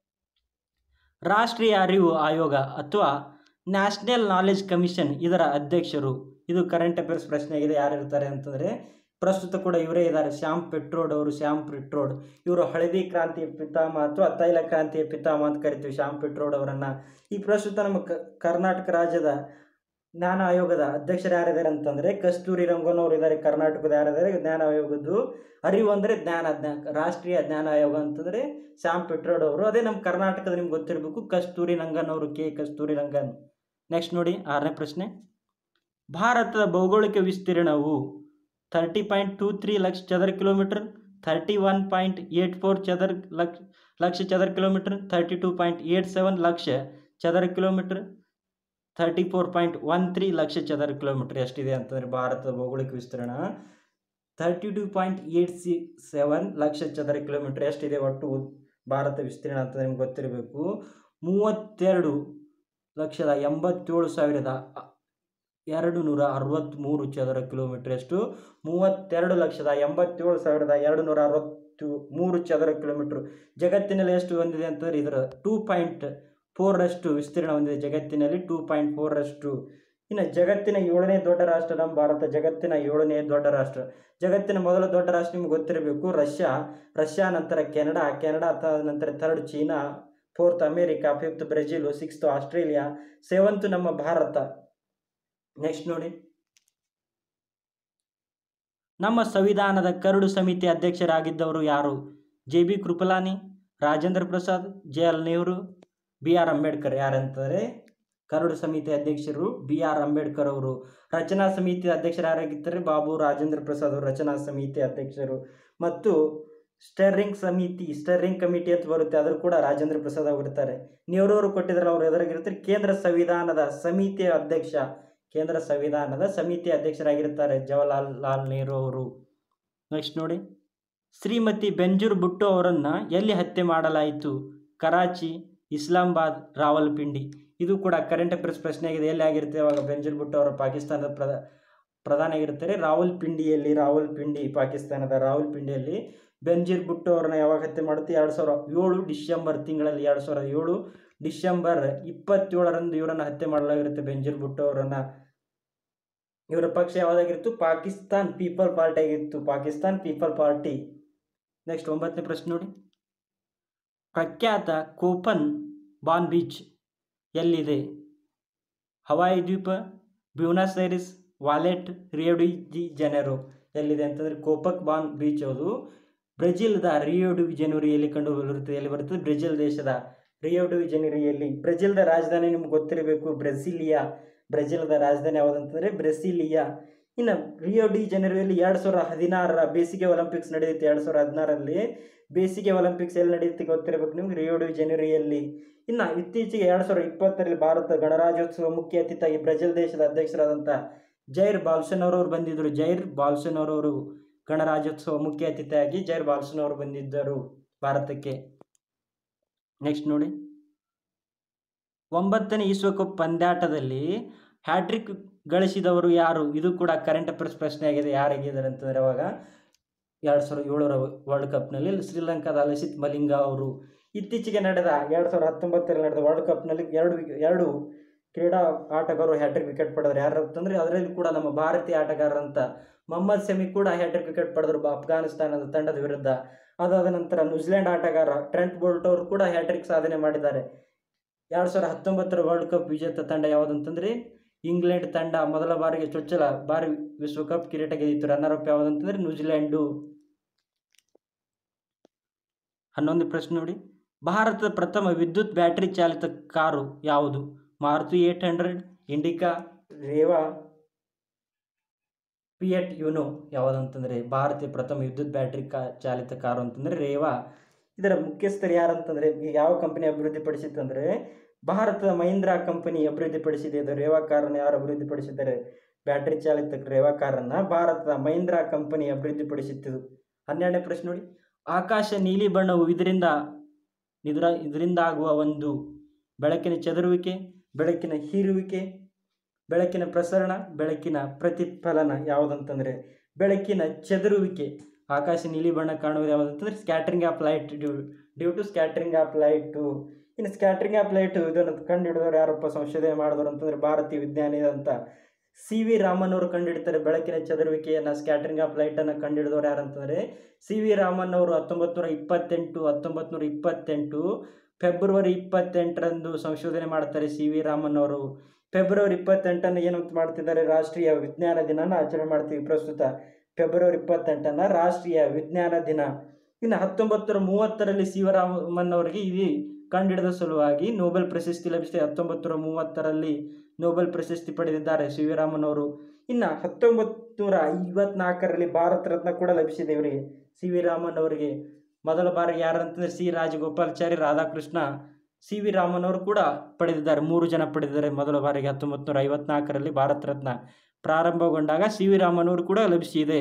S1: ರಾಷ್ಟ್ರೀಯ ಅರಿವು ಆಯೋಗ ಅಥವಾ ನ್ಯಾಷನಲ್ ನಾಲೆಜ್ ಕಮಿಷನ್ ಇದರ ಅಧ್ಯಕ್ಷರು ಇದು ಕರೆಂಟ್ ಅಫೇರ್ಸ್ ಪ್ರಶ್ನೆ ಆಗಿದೆ ಯಾರು ಇರ್ತಾರೆ ಅಂತಂದರೆ ಪ್ರಸ್ತುತ ಕೂಡ ಇವರೇ ಇದ್ದಾರೆ ಶ್ಯಾಮ್ ಪೆಟ್ರೋಡ್ ಅವರು ಶ್ಯಾಮ್ ಪೆಟ್ರೋಡ್ ಇವರು ಹಳದಿ ಕ್ರಾಂತಿಯ ಪಿತಾಮಹ ಅಥವಾ ತೈಲ ಕ್ರಾಂತಿಯ ಪಿತಾಮಹ ಅಂತ ಕರಿತೀವಿ ಶ್ಯಾಮ್ ಪೆಟ್ರೋಡ್ ಅವರನ್ನು ಈ ಪ್ರಸ್ತುತ ನಮ್ಮ ಕ ಕರ್ನಾಟಕ ರಾಜ್ಯದ ಜ್ಞಾನ ಆಯೋಗದ ಅಧ್ಯಕ್ಷರು ಯಾರಿದ್ದಾರೆ ಅಂತಂದರೆ ಕಸ್ತೂರಿ ರಂಗನ್ ಅವರು ಇದ್ದಾರೆ ಕರ್ನಾಟಕದ ಯಾರಿದ್ದಾರೆ ಜ್ಞಾನ ಆಯೋಗದ್ದು ಅರಿವು ಅಂದರೆ ಜ್ಞಾನ ಜ್ಞಾ ರಾಷ್ಟ್ರೀಯ ಜ್ಞಾನ ಆಯೋಗ ಅಂತಂದರೆ ಶ್ಯಾಮ್ ಪೆಟ್ರೋಡ್ ಅವರು ಅದೇ ನಮ್ಮ ಕರ್ನಾಟಕದ ನಿಮ್ಗೆ ಗೊತ್ತಿರಬೇಕು ಕಸ್ತೂರಿ ರಂಗನ್ ಅವರು ಕೆ ಕಸ್ತೂರಿ ರಂಗನ್ ನೆಕ್ಸ್ಟ್ ನೋಡಿ ಆರನೇ ಪ್ರಶ್ನೆ ಭಾರತದ ಭೌಗೋಳಿಕ ವಿಸ್ತೀರ್ಣವು thirty point two three lakh ಚದರ kilometre thirty one point eight four ಚದರ ಲಕ್ಷ ಲಕ್ಷ ಚದರ kilometre thirty two point eight seven lakh ಚದರ kilometre thirty four point one three lakh ಚದರ ಕಿಲೋಮೀಟರ್ ಎಷ್ಟಿದೆ ಅಂತಂದರೆ ಭಾರತದ ಭೌಗೋಳಿಕ ವಿಸ್ತೀರ್ಣ ತರ್ಟಿ ಟೂ ಪಾಯಿಂಟ್ ಏಟ್ ಸಿ ಸೆವೆನ್ ಲಕ್ಷ ಚದರ ಕಿಲೋಮೀಟರ್ ಎಷ್ಟಿದೆ ಒಟ್ಟು ಭಾರತ ವಿಸ್ತೀರ್ಣ ಅಂತ ನಿಮ್ಗೆ ಗೊತ್ತಿರಬೇಕು ಮೂವತ್ತೆರಡು ಲಕ್ಷದ ಎಂಬತ್ತೇಳು ಸಾವಿರದ ಎರಡು ನೂರ ಅರವತ್ತ್ಮೂರು ಚದರ ಕಿಲೋಮೀಟರ್ ಎಷ್ಟು ಮೂವತ್ತೆರಡು ಲಕ್ಷದ ಎಂಬತ್ತೇಳು ಸಾವಿರದ ಎರಡು ನೂರ ಅರವತ್ತು ಮೂರು ಚದರ ಕಿಲೋಮೀಟ್ರ್ ಜಗತ್ತಿನಲ್ಲಿ ಎಷ್ಟು ಹೊಂದಿದೆ ಅಂತಂದರೆ ಇದರ ಟೂ ಪಾಯಿಂಟ್ ಫೋರಷ್ಟು ವಿಸ್ತೀರ್ಣ ಹೊಂದಿದೆ ಜಗತ್ತಿನಲ್ಲಿ ಟೂ ಪಾಯಿಂಟ್ ಫೋರಷ್ಟು ಇನ್ನು ಜಗತ್ತಿನ ಏಳನೇ ದೊಡ್ಡ ರಾಷ್ಟ್ರ ನಮ್ಮ ಭಾರತ ಜಗತ್ತಿನ ಏಳನೇ ದೊಡ್ಡ ರಾಷ್ಟ್ರ ಜಗತ್ತಿನ ಮೊದಲ ದೊಡ್ಡ ರಾಷ್ಟ್ರ ನಿಮ್ಗೆ ಗೊತ್ತಿರಬೇಕು ರಷ್ಯಾ ರಷ್ಯಾ ನಂತರ ಕೆನಡಾ ಕೆನಡಾ ತ ನಂತರ third China fourth America fifth Brazil sixth Australia seventh ನಮ್ಮ ಭಾರತ ನೆಕ್ಸ್ಟ್ ನೋಡಿ ನಮ್ಮ ಸಂವಿಧಾನದ ಕರಡು ಸಮಿತಿ ಅಧ್ಯಕ್ಷರಾಗಿದ್ದವರು ಯಾರು J B Kripalani Rajendra Prasad J L Nehru B R Ambedkar ಯಾರಂತಾರೆ ಕರಡು ಸಮಿತಿ ಅಧ್ಯಕ್ಷರು ಬಿ ಆರ್ ಅಂಬೇಡ್ಕರ್ ಅವರು ರಚನಾ ಸಮಿತಿ ಅಧ್ಯಕ್ಷರು ಯಾರಾಗಿದ್ದಾರೆ ಬಾಬು ರಾಜೇಂದ್ರ ಪ್ರಸಾದ್ ಅವರು ರಚನಾ ಸಮಿತಿ ಅಧ್ಯಕ್ಷರು ಮತ್ತು ಸ್ಟೆರಿಂಗ್ ಸಮಿತಿ ಸ್ಟೆರಿಂಗ್ ಕಮಿಟಿ ಅಂತ ಬರುತ್ತೆ ಅದ್ರ ಕೂಡ ರಾಜೇಂದ್ರ ಪ್ರಸಾದ್ ಅವರಿರ್ತಾರೆ ನೆಹರು ಅವರು ಕೊಟ್ಟಿದ್ದಾರೆ ಅವರು ಎದುರಾಗಿರ್ತಾರೆ ಕೇಂದ್ರ ಸಂವಿಧಾನದ ಸಮಿತಿಯ ಅಧ್ಯಕ್ಷ ಕೇಂದ್ರ ಸಂವಿಧಾನದ ಸಮಿತಿ ಅಧ್ಯಕ್ಷರಾಗಿರ್ತಾರೆ ಜವಾಹರ್ಲಾಲ್ ಲಾಲ್ ನೆಹರು ಅವರು ನೆಕ್ಸ್ಟ್ ನೋಡಿ ಶ್ರೀಮತಿ ಬೆಂಜೂರ್ ಭುಟ್ಟೋ ಅವರನ್ನು ಎಲ್ಲಿ ಹತ್ಯೆ ಮಾಡಲಾಯಿತು ಕರಾಚಿ ಇಸ್ಲಾಮಾಬಾದ್ ರಾವಲ್ಪಿಂಡಿ ಇದು ಕೂಡ ಕರೆಂಟ್ ಅಫೇರ್ಸ್ ಪ್ರಶ್ನೆ ಆಗಿದೆ ಎಲ್ಲಿ ಆಗಿರುತ್ತೆ ಅವಾಗ ಬೆಂಜೂರ್ ಭುಟ್ಟೋ ಅವರು ಪಾಕಿಸ್ತಾನದ ಪ್ರದ ಪ್ರಧಾನಿ ಆಗಿರ್ತಾರೆ ರಾವಲ್ಪಿಂಡಿಯಲ್ಲಿ ರಾವಲ್ಪಿಂಡಿ ಪಾಕಿಸ್ತಾನದ ರಾವಲ್ಪಿಂಡಿಯಲ್ಲಿ ಬೆಂಜೀರ್ ಭುಟ್ಟೋ ಅವ್ರನ್ನ ಯಾವಾಗ ಹತ್ಯೆ ಮಾಡುತ್ತೆ ಎರಡು ಸಾವಿರ ಏಳು ಡಿಸೆಂಬರ್ ತಿಂಗಳಲ್ಲಿ ಎರಡು ಸಾವಿರದ ಏಳು ಡಿಸೆಂಬರ್ ಇಪ್ಪತ್ತೇಳರಂದು ಇವರನ್ನು ಹತ್ಯೆ ಮಾಡಲಾಗಿರುತ್ತೆ ಬೆಂಜೀರ್ ಭುಟ್ಟೋ ಅವರನ್ನು ಇವರ ಪಕ್ಷ ಯಾವುದಾಗಿತ್ತು ಪಾಕಿಸ್ತಾನ್ ಪೀಪಲ್ ಪಾರ್ಟಿ ಆಗಿತ್ತು ಪಾಕಿಸ್ತಾನ್ ಪೀಪಲ್ ಪಾರ್ಟಿ ನೆಕ್ಸ್ಟ್ ಒಂಬತ್ತನೇ ಪ್ರಶ್ನೆ ನೋಡಿ ಪ್ರಖ್ಯಾತ ಕೋಪನ್ ಬಾನ್ ಬೀಚ್ ಎಲ್ಲಿದೆ ಹವಾಯಿ ದ್ವೀಪ Buenos Aires Valletta Rio de Janeiro ಎಲ್ಲಿದೆ ಅಂತಂದರೆ ಕೋಪಕ್ ಬಾನ್ ಬೀಚ್ ಅದು ಬ್ರೆಜಿಲ್ದ ರಿಯೋ ಡಿ ಜನವರಿಯಲ್ಲಿ ಕಂಡು ಬರುತ್ತದೆ ಎಲ್ಲಿ ಬರುತ್ತದೆ ಬ್ರೆಜಿಲ್ ದೇಶದ ರಿಯೋ ಡಿ ಜನವರಿಯಲ್ಲಿ ಬ್ರೆಜಿಲ್ದ ರಾಜಧಾನಿ ನಿಮ್ಗೆ ಗೊತ್ತಿರಬೇಕು ಬ್ರೆಸಿಲಿಯಾ ಬ್ರೆಜಿಲ್ದ ರಾಜಧಾನಿ ಯಾವುದಂತಂದರೆ ಬ್ರೆಸಿಲಿಯಾ ಇನ್ನು ರಿಯೋ ಡಿ ಜನವರಿಯಲ್ಲಿ ಎರಡು ಸಾವಿರದ ಹದಿನಾರರ ಬೇಸಿಗೆ ಒಲಿಂಪಿಕ್ಸ್ ನಡೆಯುತ್ತೆ ಎರಡು ಸಾವಿರದ ಹದಿನಾರರಲ್ಲಿ ಬೇಸಿಗೆ ಒಲಿಂಪಿಕ್ಸ್ ಎಲ್ಲಿ ನಡೆಯುತ್ತೆ ಗೊತ್ತಿರಬೇಕು ನಿಮ್ಗೆ ರಿಯೋ ಡಿ ಜನವರಿಯಲ್ಲಿ ಇನ್ನು ಇತ್ತೀಚೆಗೆ ಎರಡು ಸಾವಿರದ ಇಪ್ಪತ್ತರಲ್ಲಿ ಭಾರತ ಗಣರಾಜ್ಯೋತ್ಸವ ಮುಖ್ಯ ಅತಿಥಿಯಾಗಿ ಬ್ರೆಜಿಲ್ ದೇಶದ ಅಧ್ಯಕ್ಷರಾದಂಥ ಜೈರ್ ಬಾಲ್ಸನ್ ಅವರು ಬಂದಿದ್ದರು ಜೈರ್ ಬಾಲ್ಸನ್ ಅವರು ಗಣರಾಜ್ಯೋತ್ಸವ ಮುಖ್ಯ ಅತಿಥಿಯಾಗಿ ಜೈರ್ ಬಾಲ್ಸನ್ ಅವರು ಬಂದಿದ್ದರು ಭಾರತಕ್ಕೆ ನೆಕ್ಸ್ಟ್ ನೋಡಿ ಒಂಬತ್ತನೇ ವಿಶ್ವಕಪ್ ಪಂದ್ಯಾಟದಲ್ಲಿ ಹ್ಯಾಟ್ರಿಕ್ ಗಳಿಸಿದವರು ಯಾರು ಇದು ಕೂಡ ಕರೆಂಟ್ ಅಫೇರ್ಸ್ ಪ್ರಶ್ನೆ ಆಗಿದೆ ಯಾರಾಗಿದ್ದಾರೆ ಅಂತಂದರೆ ಅವಾಗ ಎರಡು ಸಾವಿರದ ಏಳರ ವರ್ಲ್ಡ್ ಕಪ್ನಲ್ಲಿ ಶ್ರೀಲಂಕಾದ ಲಸಿತ್ ಮಲಿಂಗ ಅವರು ಇತ್ತೀಚೆಗೆ ನಡೆದ ಎರಡು ಸಾವಿರದ ಹತ್ತೊಂಬತ್ತರಲ್ಲಿ ನಡೆದ ವರ್ಲ್ಡ್ ಕಪ್ನಲ್ಲಿ ಎರಡು ವಿಕೆ- ಎರಡು ಕ್ರೀಡಾ ಆಟಗಾರರು ಹ್ಯಾಟ್ರಿಕ್ ವಿಕೆಟ್ ಪಡೆದರು ಯಾರು ಅಂತಂದರೆ ಅದರಲ್ಲಿ ಕೂಡ ನಮ್ಮ ಭಾರತೀಯ ಆಟಗಾರರಂತ ಮೊಹಮ್ಮದ್ ಶಮಿ ಕೂಡ ಹ್ಯಾಟ್ರಿಕ್ ವಿಕೆಟ್ ಪಡೆದರು ಬ- ಅಫ್ಘಾನಿಸ್ತಾನದ ತಂಡದ ವಿರುದ್ಧ ಅದಾದ ನಂತರ ನ್ಯೂಜಿಲೆಂಡ್ ಆಟಗಾರ ಟ್ರೆಂಟ್ ಬೋಲ್ಟ್ ಅವರು ಕೂಡ ಹ್ಯಾಟ್ರಿಕ್ ಸಾಧನೆ ಮಾಡಿದ್ದಾರೆ ಎರಡು ಸಾವಿರದ ಹತ್ತೊಂಬತ್ತರ ವರ್ಲ್ಡ್ ಕಪ್ ವಿಜೇತ ತಂಡ ಯಾವುದಂತಂದರೆ ಇಂಗ್ಲೆಂಡ್ ತಂಡ ಮೊದಲ ಬಾರಿಗೆ ಚೊಚ್ಚಲ ಬಾರಿ ವಿಶ್ವಕಪ್ ಕಿರೀಟ ಗೆದ್ದಿತ್ತು ರನ್ನರ್ ಅಪ್ ಯಾವುದಂತಂದರೆ ನ್ಯೂಜಿಲೆಂಡು ಹನ್ನೊಂದು ಪ್ರಶ್ನೆ ನೋಡಿ ಭಾರತದ ಪ್ರಥಮ ವಿದ್ಯುತ್ ಬ್ಯಾಟರಿ ಚಾಲಿತ ಕಾರು ಯಾವುದು Maruti eight hundred Indica Reva Fiat Uno ಯಾವುದಂತಂದರೆ ಭಾರತೀಯ ಪ್ರಥಮ ವಿದ್ಯುತ್ ಬ್ಯಾಟರಿ ಕಾ ಚಾಲಿತ ಕಾರು ಅಂತಂದರೆ ರೇವಾ ಇದರ ಮುಖ್ಯಸ್ಥರು ಯಾರಂತಂದರೆ ಯಾವ ಕಂಪನಿ ಅಭಿವೃದ್ಧಿಪಡಿಸಿತ್ತು ಅಂದರೆ ಭಾರತದ ಮಹೀಂದ್ರಾ ಕಂಪನಿ ಅಭಿವೃದ್ಧಿಪಡಿಸಿದೆ ಇದು ರೇವಾ ಕಾರನ್ನು ಯಾರು ಅಭಿವೃದ್ಧಿಪಡಿಸಿದ್ದಾರೆ ಬ್ಯಾಟರಿ ಚಾಲಿತ ರೇವಾ ಕಾರನ್ನು ಭಾರತದ ಮಹೀಂದ್ರಾ ಕಂಪನಿ ಅಭಿವೃದ್ಧಿಪಡಿಸಿತ್ತು ಹನ್ನೆರಡನೇ ಪ್ರಶ್ನೆ ನೋಡಿ ಆಕಾಶ ನೀಲಿ ಬಣ್ಣವು ಇದರಿಂದ ಇದರ ಇದರಿಂದ ಆಗುವ ಒಂದು ಬೆಳಕಿನ ಚದುರುವಿಕೆ ಬೆಳಕಿನ ಹೀರುವಿಕೆ ಬೆಳಕಿನ ಪ್ರಸರಣ ಬೆಳಕಿನ ಪ್ರತಿಫಲನ ಯಾವುದಂತಂದರೆ ಬೆಳಕಿನ ಚದುರುವಿಕೆ ಆಕಾಶ ನೀಲಿ ಬಣ್ಣ ಕಾಣುವುದು ಯಾವುದಂತಂದರೆ scattering of light due due to scattering of light ಇನ್ನು ಸ್ಕ್ಯಾಟ್ರಿಂಗ್ ಆಫ್ ಲೈಟು ಇದನ್ನು ಕಂಡುಹಿಡಿದವರು ಯಾರಪ್ಪ ಸಂಶೋಧನೆ ಮಾಡಿದವರು ಅಂತಂದರೆ ಭಾರತೀಯ ವಿಜ್ಞಾನಿ ಅಂತ ಸಿ ವಿ ರಾಮನ್ ಅವರು ಕಂಡುಹಿಡಿತಾರೆ ಬೆಳಕಿನ ಚದುರುವಿಕೆಯನ್ನು ಸ್ಕ್ಯಾಟ್ರಿಂಗ್ ಆಫ್ ಲೈಟನ್ನು ಕಂಡುಹಿಡಿದವರು ಯಾರಂತಂದರೆ ಸಿ ವಿ ರಾಮನ್ ಅವರು ಹತ್ತೊಂಬತ್ತು ನೂರ ಇಪ್ಪತ್ತೆಂಟು ಹತ್ತೊಂಬತ್ತು ನೂರ ಇಪ್ಪತ್ತೆಂಟು ಫೆಬ್ರವರಿ ಇಪ್ಪತ್ತೆಂಟರಂದು ಸಂಶೋಧನೆ ಮಾಡ್ತಾರೆ ಸಿ ವಿ ರಾಮನ್ ಅವರು ಫೆಬ್ರವರಿ ಇಪ್ಪತ್ತೆಂಟನ್ನು ಏನಂತ ಮಾಡ್ತಿದ್ದಾರೆ ರಾಷ್ಟ್ರೀಯ ವಿಜ್ಞಾನ ದಿನನ ಆಚರಣೆ ಮಾಡ್ತೀವಿ ಪ್ರಸ್ತುತ ಫೆಬ್ರವರಿ ಇಪ್ಪತ್ತೆಂಟನ್ನು ರಾಷ್ಟ್ರೀಯ ವಿಜ್ಞಾನ ದಿನ ಇನ್ನು ಹತ್ತೊಂಬತ್ತರ ಮೂವತ್ತರಲ್ಲಿ ಸಿ ವಿ ರಾಮನ್ ಅವರಿಗೆ ಇದು ಕಂಡುಹಿಡಿದ ಸಲುವಾಗಿ ನೊಬೆಲ್ ಪ್ರಶಸ್ತಿ ಲಭಿಸಿದೆ ಹತ್ತೊಂಬತ್ತು ನೂರ ಮೂವತ್ತರಲ್ಲಿ ನೊಬೆಲ್ ಪ್ರಶಸ್ತಿ ಪಡೆದಿದ್ದಾರೆ ಸಿ ವಿ ರಾಮನ್ ಅವರು ಇನ್ನು ಹತ್ತೊಂಬತ್ತು ನೂರ ಐವತ್ನಾಲ್ಕರಲ್ಲಿ ಭಾರತ ರತ್ನ ಕೂಡ ಲಭಿಸಿದೆ ಇವರಿಗೆ ಸಿ ವಿ ರಾಮನ್ ಅವರಿಗೆ ಮೊದಲ ಬಾರಿಗೆ ಯಾರಂತಂದರೆ C Rajagopalachari Radhakrishna C V Raman ಅವರು ಕೂಡ ಪಡೆದಿದ್ದಾರೆ ಮೂರು ಜನ ಪಡೆದಿದ್ದಾರೆ ಮೊದಲ ಬಾರಿಗೆ ಹತ್ತೊಂಬತ್ತು ನೂರ ಐವತ್ನಾಲ್ಕರಲ್ಲಿ ಭಾರತ ರತ್ನ ಪ್ರಾರಂಭಗೊಂಡಾಗ ಸಿ ವಿ ರಾಮನ್ ಅವರು ಕೂಡ ಲಭಿಸಿದೆ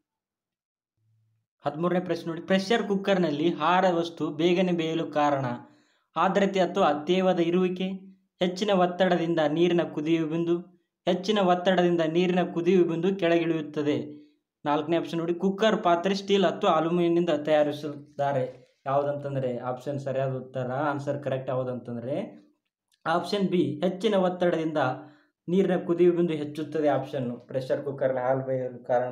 S1: ಹದಿಮೂರನೇ ಪ್ರಶ್ನೆ ನೋಡಿ ಪ್ರೆಷರ್ ಕುಕ್ಕರ್ನಲ್ಲಿ ಆಹಾರ ವಸ್ತು ಬೇಗನೆ ಬೇಯಲು ಕಾರಣ ಆರ್ದ್ರತೆ ಅಥವಾ ತೇವದ ಇರುವಿಕೆ ಹೆಚ್ಚಿನ ಒತ್ತಡದಿಂದ ನೀರಿನ ಕುದಿಯುವ ಬಿಂದು ಹೆಚ್ಚಿನ ಒತ್ತಡದಿಂದ ನೀರಿನ ಕುದಿಯುವ ಬಿಂದು ಕೆಳಗಿಳಿಯುತ್ತದೆ ನಾಲ್ಕನೇ ಆಪ್ಷನ್ ನೋಡಿ ಕುಕ್ಕರ್ ಪಾತ್ರೆ ಸ್ಟೀಲ್ ಅಥವಾ ಅಲ್ಯೂಮಿನಿಯಂನಿಂದ ತಯಾರಿಸುತ್ತಾರೆ ಯಾವುದಂತಂದರೆ ಆಪ್ಷನ್ ಸರಿಯಾದ ಉತ್ತರ ಆನ್ಸರ್ ಕರೆಕ್ಟ್ ಯಾವುದಂತಂದರೆ ಆಪ್ಷನ್ ಬಿ ಹೆಚ್ಚಿನ ಒತ್ತಡದಿಂದ ನೀರಿನ ಕುದಿಯುವ ಬಿಂದು ಹೆಚ್ಚುತ್ತದೆ ಆಪ್ಷನ್ನು ಪ್ರೆಷರ್ ಕುಕ್ಕರ್ನ ಹಾಲು ಬೇಯಲು ಕಾರಣ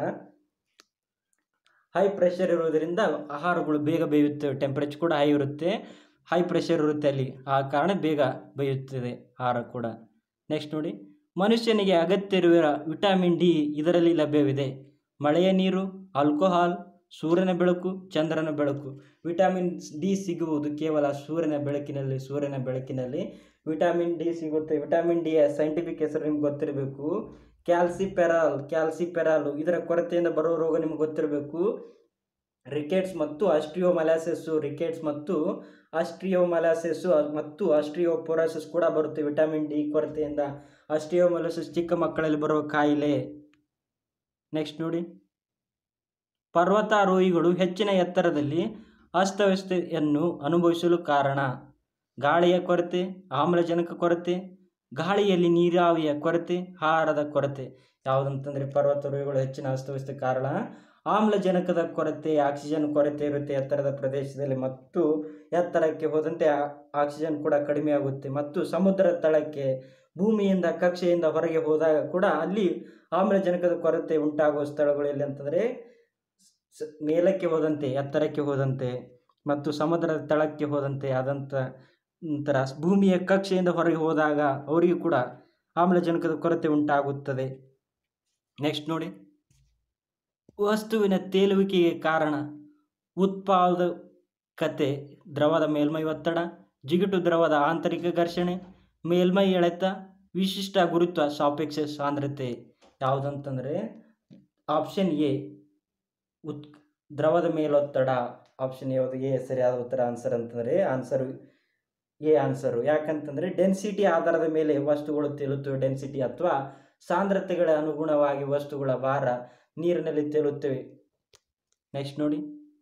S1: ಹೈ ಪ್ರೆಷರ್ ಇರುವುದರಿಂದ ಆಹಾರಗಳು ಬೇಗ ಬೇಯುತ್ತವೆ ಟೆಂಪ್ರೇಚರ್ ಕೂಡ ಹೈ ಇರುತ್ತೆ ಹೈ ಪ್ರೆಷರ್ ಇರುತ್ತೆ ಅಲ್ಲಿ ಆ ಕಾರಣ ಬೇಗ ಬೇಯುತ್ತದೆ ಆಹಾರ ಕೂಡ ನೆಕ್ಸ್ಟ್ ನೋಡಿ ಮನುಷ್ಯನಿಗೆ ಅಗತ್ಯ ಇರುವ ವಿಟಮಿನ್ ಡಿ ಇದರಲ್ಲಿ ಲಭ್ಯವಿದೆ ಮಳೆಯ ನೀರು ಆಲ್ಕೋಹಾಲ್ ಸೂರ್ಯನ ಬೆಳಕು ಚಂದ್ರನ ಬೆಳಕು ವಿಟಮಿನ್ ಡಿ ಸಿಗುವುದು ಕೇವಲ ಸೂರ್ಯನ ಬೆಳಕಿನಲ್ಲಿ ಸೂರ್ಯನ ಬೆಳಕಿನಲ್ಲಿ ವಿಟಮಿನ್ ಡಿ ಸಿಗುತ್ತೆ ವಿಟಮಿನ್ ಡಿಯ ಸೈಂಟಿಫಿಕ್ ಹೆಸರು ನಿಮ್ಗೆ ಗೊತ್ತಿರಬೇಕು ಕ್ಯಾಲ್ಸಿಪೆರಾಲ್ ಕ್ಯಾಲ್ಸಿಪೆರಾಲು ಇದರ ಕೊರತೆಯಿಂದ ಬರುವ ರೋಗ ನಿಮ್ಗೆ ಗೊತ್ತಿರಬೇಕು ರಿಕೆಟ್ಸ್ ಮತ್ತು ಅಸ್ಟ್ರಿಯೋಮಲಾಸೆಸ್ಸು ರಿಕೆಟ್ಸ್ ಮತ್ತು ಅಸ್ಟ್ರಿಯೋಮಲಾಸೆಸ್ಸು ಮತ್ತು ಅಸ್ಟ್ರಿಯೋಪೊರಾಸಿಸ್ ಕೂಡ ಬರುತ್ತೆ ವಿಟಮಿನ್ ಡಿ ಕೊರತೆಯಿಂದ ಅಸ್ಟ್ರಿಯೋಮಲಾಸಿಸ್ ಚಿಕ್ಕ ಮಕ್ಕಳಲ್ಲಿ ಬರುವ ಕಾಯಿಲೆ ನೆಕ್ಸ್ಟ್ ನೋಡಿ ಪರ್ವತಾರೋಹಿಗಳು ಹೆಚ್ಚಿನ ಎತ್ತರದಲ್ಲಿ ಅಸ್ತವ್ಯಸ್ತತೆಯನ್ನು ಅನುಭವಿಸಲು ಕಾರಣ ಗಾಳಿಯ ಕೊರತೆ ಆಮ್ಲಜನಕ ಕೊರತೆ ಗಾಳಿಯಲ್ಲಿ ನೀರಾವಿಯ ಕೊರತೆ ಆಹಾರದ ಕೊರತೆ ಯಾವುದಂತಂದರೆ ಪರ್ವತಾರೋಹಿಗಳು ಹೆಚ್ಚಿನ ಅಸ್ತವ್ಯಸ್ತ ಕಾರಣ ಆಮ್ಲಜನಕದ ಕೊರತೆ ಆಕ್ಸಿಜನ್ ಕೊರತೆ ಇರುತ್ತೆ ಎತ್ತರದ ಪ್ರದೇಶದಲ್ಲಿ ಮತ್ತು ಎತ್ತರಕ್ಕೆ ಹೋದಂತೆ ಆ- ಆಕ್ಸಿಜನ್ ಕೂಡ ಕಡಿಮೆ ಆಗುತ್ತೆ ಮತ್ತು ಸಮುದ್ರ ತಳಕ್ಕೆ ಭೂಮಿಯಿಂದ ಕಕ್ಷೆಯಿಂದ ಹೊರಗೆ ಹೋದಾಗ ಕೂಡ ಅಲ್ಲಿ ಆಮ್ಲಜನಕದ ಕೊರತೆ ಉಂಟಾಗುವ ಸ್ಥಳಗಳು ಎಲ್ಲಿ ಅಂತಂದರೆ ಸ- ಮೇಲಕ್ಕೆ ಹೋದಂತೆ ಎತ್ತರಕ್ಕೆ ಹೋದಂತೆ ಮತ್ತು ಸಮುದ್ರದ ತಳಕ್ಕೆ ಹೋದಂತೆ ಆದಂಥ ನಂತರ ಭೂಮಿಯ ಕಕ್ಷೆಯಿಂದ ಹೊರಗೆ ಹೋದಾಗ ಅವರಿಗೂ ಕೂಡ ಆಮ್ಲಜನಕದ ಕೊರತೆ ಉಂಟಾಗುತ್ತದೆ ನೆಕ್ಸ್ಟ್ ನೋಡಿ ವಸ್ತುವಿನ ತೇಲುವಿಕೆಗೆ ಕಾರಣ ಉತ್ಪಾದಕತೆ ದ್ರವದ ಮೇಲ್ಮೈ ಒತ್ತಡ ಜಿಗುಟು ದ್ರವದ ಆಂತರಿಕ ಘರ್ಷಣೆ ಮೇಲ್ಮೈ ಎಳೆತ ವಿಶಿಷ್ಟ ಗುರುತ್ವ ಸಾಪೇಕ್ಷ ಸಾಂದ್ರತೆ ಯಾವುದಂತಂದರೆ ಆಪ್ಷನ್ ಎ ಉತ್ ದ್ರವದ ಮೇಲೊತ್ತಡ ಆಪ್ಷನ್ ಯಾವುದು ಎ ಸರಿಯಾದ ಉತ್ತರ ಆನ್ಸರ್ ಅಂತಂದರೆ ಆನ್ಸರ್ ಎ ಆನ್ಸರು ಯಾಕಂತಂದರೆ ಡೆನ್ಸಿಟಿ ಆಧಾರದ ಮೇಲೆ ವಸ್ತುಗಳು ತೇಲುತ್ತವೆ ಡೆನ್ಸಿಟಿ ಅಥವಾ ಸಾಂದ್ರತೆಗಳ ಅನುಗುಣವಾಗಿ ವಸ್ತುಗಳ ಭಾರ ನೀರಿನಲ್ಲಿ ತೇಲುತ್ತವೆ ನೆಕ್ಸ್ಟ್ ನೋಡಿ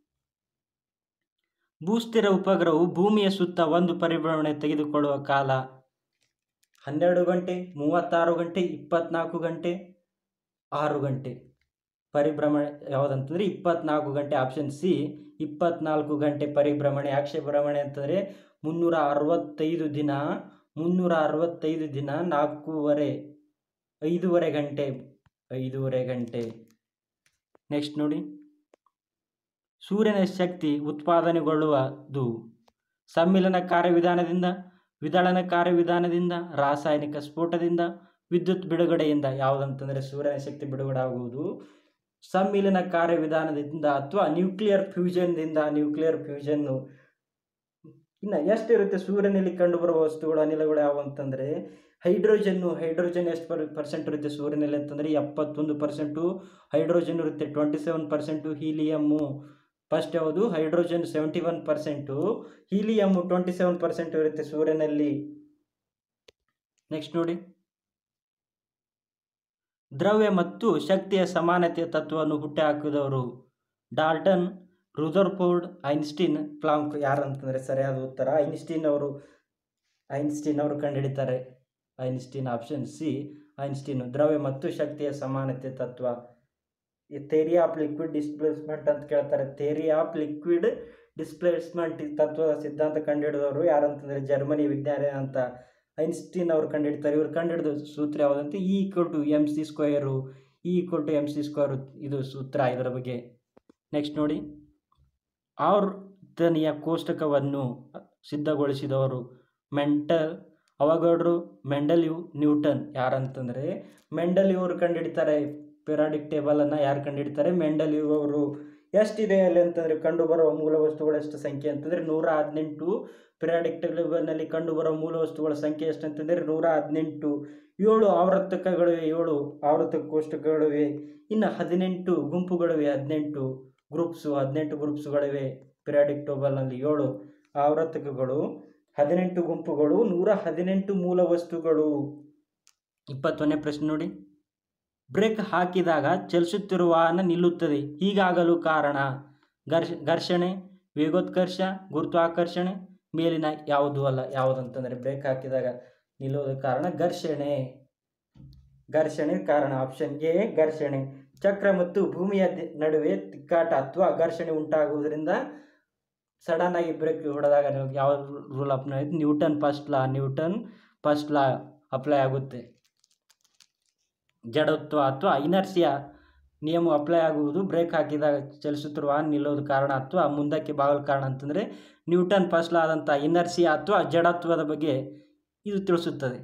S1: ಭೂಸ್ಥಿರ ಉಪಗ್ರಹವು ಭೂಮಿಯ ಸುತ್ತ ಒಂದು ಪರಿಭ್ರಮಣೆ ತೆಗೆದುಕೊಳ್ಳುವ ಕಾಲ ಹನ್ನೆರಡು ಗಂಟೆ ಮೂವತ್ತಾರು ಗಂಟೆ ಇಪ್ಪತ್ನಾಲ್ಕು ಗಂಟೆ ಆರು ಗಂಟೆ ಪರಿಭ್ರಮಣೆ ಯಾವುದಂತಂದರೆ ಇಪ್ಪತ್ನಾಲ್ಕು ಗಂಟೆ ಆಪ್ಷನ್ ಸಿ ಇಪ್ಪತ್ನಾಲ್ಕು ಗಂಟೆ ಪರಿಭ್ರಮಣೆ ಅಕ್ಷಯ ಭ್ರಮಣೆ ಅಂತಂದರೆ ಮುನ್ನೂರ ಅರವತ್ತೈದು ದಿನ ಮುನ್ನೂರ ಅರವತ್ತೈದು ದಿನ ನಾಲ್ಕೂವರೆ ಐದೂವರೆ ಗಂಟೆ ಐದೂವರೆ ಗಂಟೆ ನೆಕ್ಸ್ಟ್ ನೋಡಿ ಸೂರ್ಯನ ಶಕ್ತಿ ಉತ್ಪಾದನೆಗೊಳ್ಳುವುದು ಸಮ್ಮಿಲನ ಕಾರ್ಯವಿಧಾನದಿಂದ ವಿದಳನ ಕಾರ್ಯವಿಧಾನದಿಂದ ರಾಸಾಯನಿಕ ಸ್ಫೋಟದಿಂದ ವಿದ್ಯುತ್ ಬಿಡುಗಡೆಯಿಂದ ಯಾವುದಂತಂದರೆ ಸೂರ್ಯನ ಶಕ್ತಿ ಬಿಡುಗಡೆ ಆಗುವುದು ಸಮ್ಮಿಲನ ಕಾರ್ಯವಿಧಾನದಿಂದ ಅಥವಾ ನ್ಯೂಕ್ಲಿಯರ್ ಫ್ಯೂಷನ್ದಿಂದ ನ್ಯೂಕ್ಲಿಯರ್ ಫ್ಯೂಷನ್ನು ಇನ್ನು ಎಷ್ಟಿರುತ್ತೆ ಸೂರ್ಯನಲ್ಲಿ ಕಂಡುಬರುವ ವಸ್ತುಗಳು ಅನಿಲಗಳು ಯಾವುವು ಅಂತಂದರೆ ಹೈಡ್ರೋಜನ್ನು ಹೈಡ್ರೋಜನ್ ಎಷ್ಟು ಪರ್ ಪರ್ಸೆಂಟ್ ಇರುತ್ತೆ ಸೂರ್ಯನಲ್ಲಿ ಅಂತಂದರೆ ಎಪ್ಪತ್ತೊಂದು ಪರ್ಸೆಂಟು ಹೈಡ್ರೋಜನ್ ಇರುತ್ತೆ twenty seven percent helium first ಯಾವುದು hydrogen seventy one percent helium twenty seven percent ಇರುತ್ತೆ ಸೂರ್ಯನಲ್ಲಿ ನೆಕ್ಸ್ಟ್ ನೋಡಿ ದ್ರವ್ಯ ಮತ್ತು ಶಕ್ತಿಯ ಸಮಾನತೆಯ ತತ್ವವನ್ನು ಹುಟ್ಟುಹಾಕಿದವರು ಡಾಲ್ಟನ್ ರುದರ್ಫೋರ್ಡ್ ಐನ್ಸ್ಟೀನ್ ಪ್ಲಾಂಕ್ ಯಾರಂತಂದರೆ ಸರಿಯಾದ ಉತ್ತರ ಐನ್ಸ್ಟೀನ್ ಅವರು ಐನ್ಸ್ಟೀನ್ ಅವರು ಕಂಡುಹಿಡಿತಾರೆ ಐನ್ಸ್ಟೀನ್ ಆಪ್ಷನ್ ಸಿ ಐನ್ಸ್ಟೀನ್ ದ್ರವ್ಯ ಮತ್ತು ಶಕ್ತಿಯ ಸಮಾನತೆ ತತ್ವ ಈ ಥೇರಿ ಆಫ್ ಲಿಕ್ವಿಡ್ ಡಿಸ್ಪ್ಲೇಸ್ಮೆಂಟ್ ಅಂತ ಕೇಳ್ತಾರೆ ಥೇರಿ ಆಫ್ ಲಿಕ್ವಿಡ್ ಡಿಸ್ಪ್ಲೇಸ್ಮೆಂಟ್ ತತ್ವದ ಸಿದ್ಧಾಂತ ಕಂಡುಹಿಡಿದವರು ಯಾರಂತಂದರೆ ಜರ್ಮನಿ ವಿಜ್ಞಾನಿ ಅಂತ ಐನ್ಸ್ಟೀನ್ ಅವರು ಕಂಡುಹಿಡಿತಾರೆ ಇವರು ಕಂಡುಹಿಡಿದ ಸೂತ್ರ ಯಾವುದಂತೆ E equal to M C square E equal to M C square ಇದು ಸೂತ್ರ ಇದರ ಬಗ್ಗೆ ನೆಕ್ಸ್ಟ್ ನೋಡಿ ಆವರ್ತನೀಯ ಕೋಷ್ಟಕವನ್ನು ಸಿದ್ಧಗೊಳಿಸಿದವರು ಮೆಂಟಲ್ ಅವಗಡ್ರು ಮೆಂಡಲಿವ್ ನ್ಯೂಟನ್ ಯಾರಂತಂದರೆ ಮೆಂಡಲಿವ್ ಅವರು ಕಂಡುಹಿಡಿತಾರೆ ಪೆರಾಡಿಕ್ ಟೇಬಲನ್ನು ಯಾರು ಕಂಡುಹಿಡಿತಾರೆ ಮೆಂಡಲಿವ್ ಅವರು ಎಷ್ಟಿದೆ ಅಲ್ಲಿ ಅಂತಂದರೆ ಕಂಡುಬರುವ ಮೂಲ ವಸ್ತುಗಳ ಎಷ್ಟು ಸಂಖ್ಯೆ ಅಂತಂದರೆ ನೂರ ಹದಿನೆಂಟು ಪಿರಾಡಿಕ್ ಟೇಬಲ್ನಲ್ಲಿ ಕಂಡುಬರುವ ಮೂಲ ವಸ್ತುಗಳ ಸಂಖ್ಯೆ ಎಷ್ಟು ಅಂತಂದರೆ ನೂರ ಹದಿನೆಂಟು ಏಳು ಆವರ್ತಕಗಳಿವೆ ಏಳು ಆವರ್ತಕ ಕೋಷ್ಟಕಗಳಿವೆ ಇನ್ನು ಹದಿನೆಂಟು ಗುಂಪುಗಳಿವೆ ಹದಿನೆಂಟು ಗ್ರೂಪ್ಸು ಹದಿನೆಂಟು ಗ್ರೂಪ್ಸ್ಗಳಿವೆ ಪಿರಾಡಿಕ್ ಟೇಬಲ್ನಲ್ಲಿ ಏಳು ಆವರ್ತಕಗಳು ಹದಿನೆಂಟು ಗುಂಪುಗಳು ನೂರ ಹದಿನೆಂಟು ಮೂಲ ವಸ್ತುಗಳು ಇಪ್ಪತ್ತೊಂದನೇ ಪ್ರಶ್ನೆ ನೋಡಿ ಬ್ರೇಕ್ ಹಾಕಿದಾಗ ಚಲಿಸುತ್ತಿರುವ ವಾಹನ ನಿಲ್ಲುತ್ತದೆ ಹೀಗಾಗಲು ಕಾರಣ ಘರ್ಷ ಘರ್ಷಣೆ ವೇಗೋತ್ಕರ್ಷ ಗುರುತ್ವಾಕರ್ಷಣೆ ಮೇಲಿನ ಯಾವುದು ಅಲ್ಲ ಯಾವುದಂತಂದರೆ ಬ್ರೇಕ್ ಹಾಕಿದಾಗ ನಿಲ್ಲೋದಕ್ಕೆ ಕಾರಣ ಘರ್ಷಣೆ ಘರ್ಷಣೆ ಕಾರಣ ಆಪ್ಷನ್ ಎ ಘರ್ಷಣೆ ಚಕ್ರ ಮತ್ತು ಭೂಮಿಯ ದಿ- ನಡುವೆ ತಿಕ್ಕಾಟ ಅಥವಾ ಘರ್ಷಣೆ ಉಂಟಾಗುವುದರಿಂದ ಸಡನ್ ಆಗಿ ಬ್ರೇಕ್ ಹೊಡೆದಾಗ ನೀವು ಯಾವ ರೂಲ್ ಅಪ್ಲೈ ಆಯ್ತು Newton first law Newton first law apply ಆಗುತ್ತೆ ಜಡತ್ವ ಅಥವಾ ಇನರ್ಸಿಯ ನಿಯಮ ಅಪ್ಲೈ ಆಗುವುದು ಬ್ರೇಕ್ ಹಾಕಿದಾಗ ಚಲಿಸುತ್ತಿರುವ ವಾಹನ ನಿಲ್ಲೋದು ಕಾರಣ ಅಥವಾ ಮುಂದಕ್ಕೆ ಬಾಗಲು ಕಾರಣ ಅಂತಂದರೆ ನ್ಯೂಟನ್ ಫಸ್ಟ್ ಲಾ ಆದಂಥ ಇನರ್ಸಿಯ ಅಥವಾ ಜಡತ್ವದ ಬಗ್ಗೆ ಇದು ತಿಳಿಸುತ್ತದೆ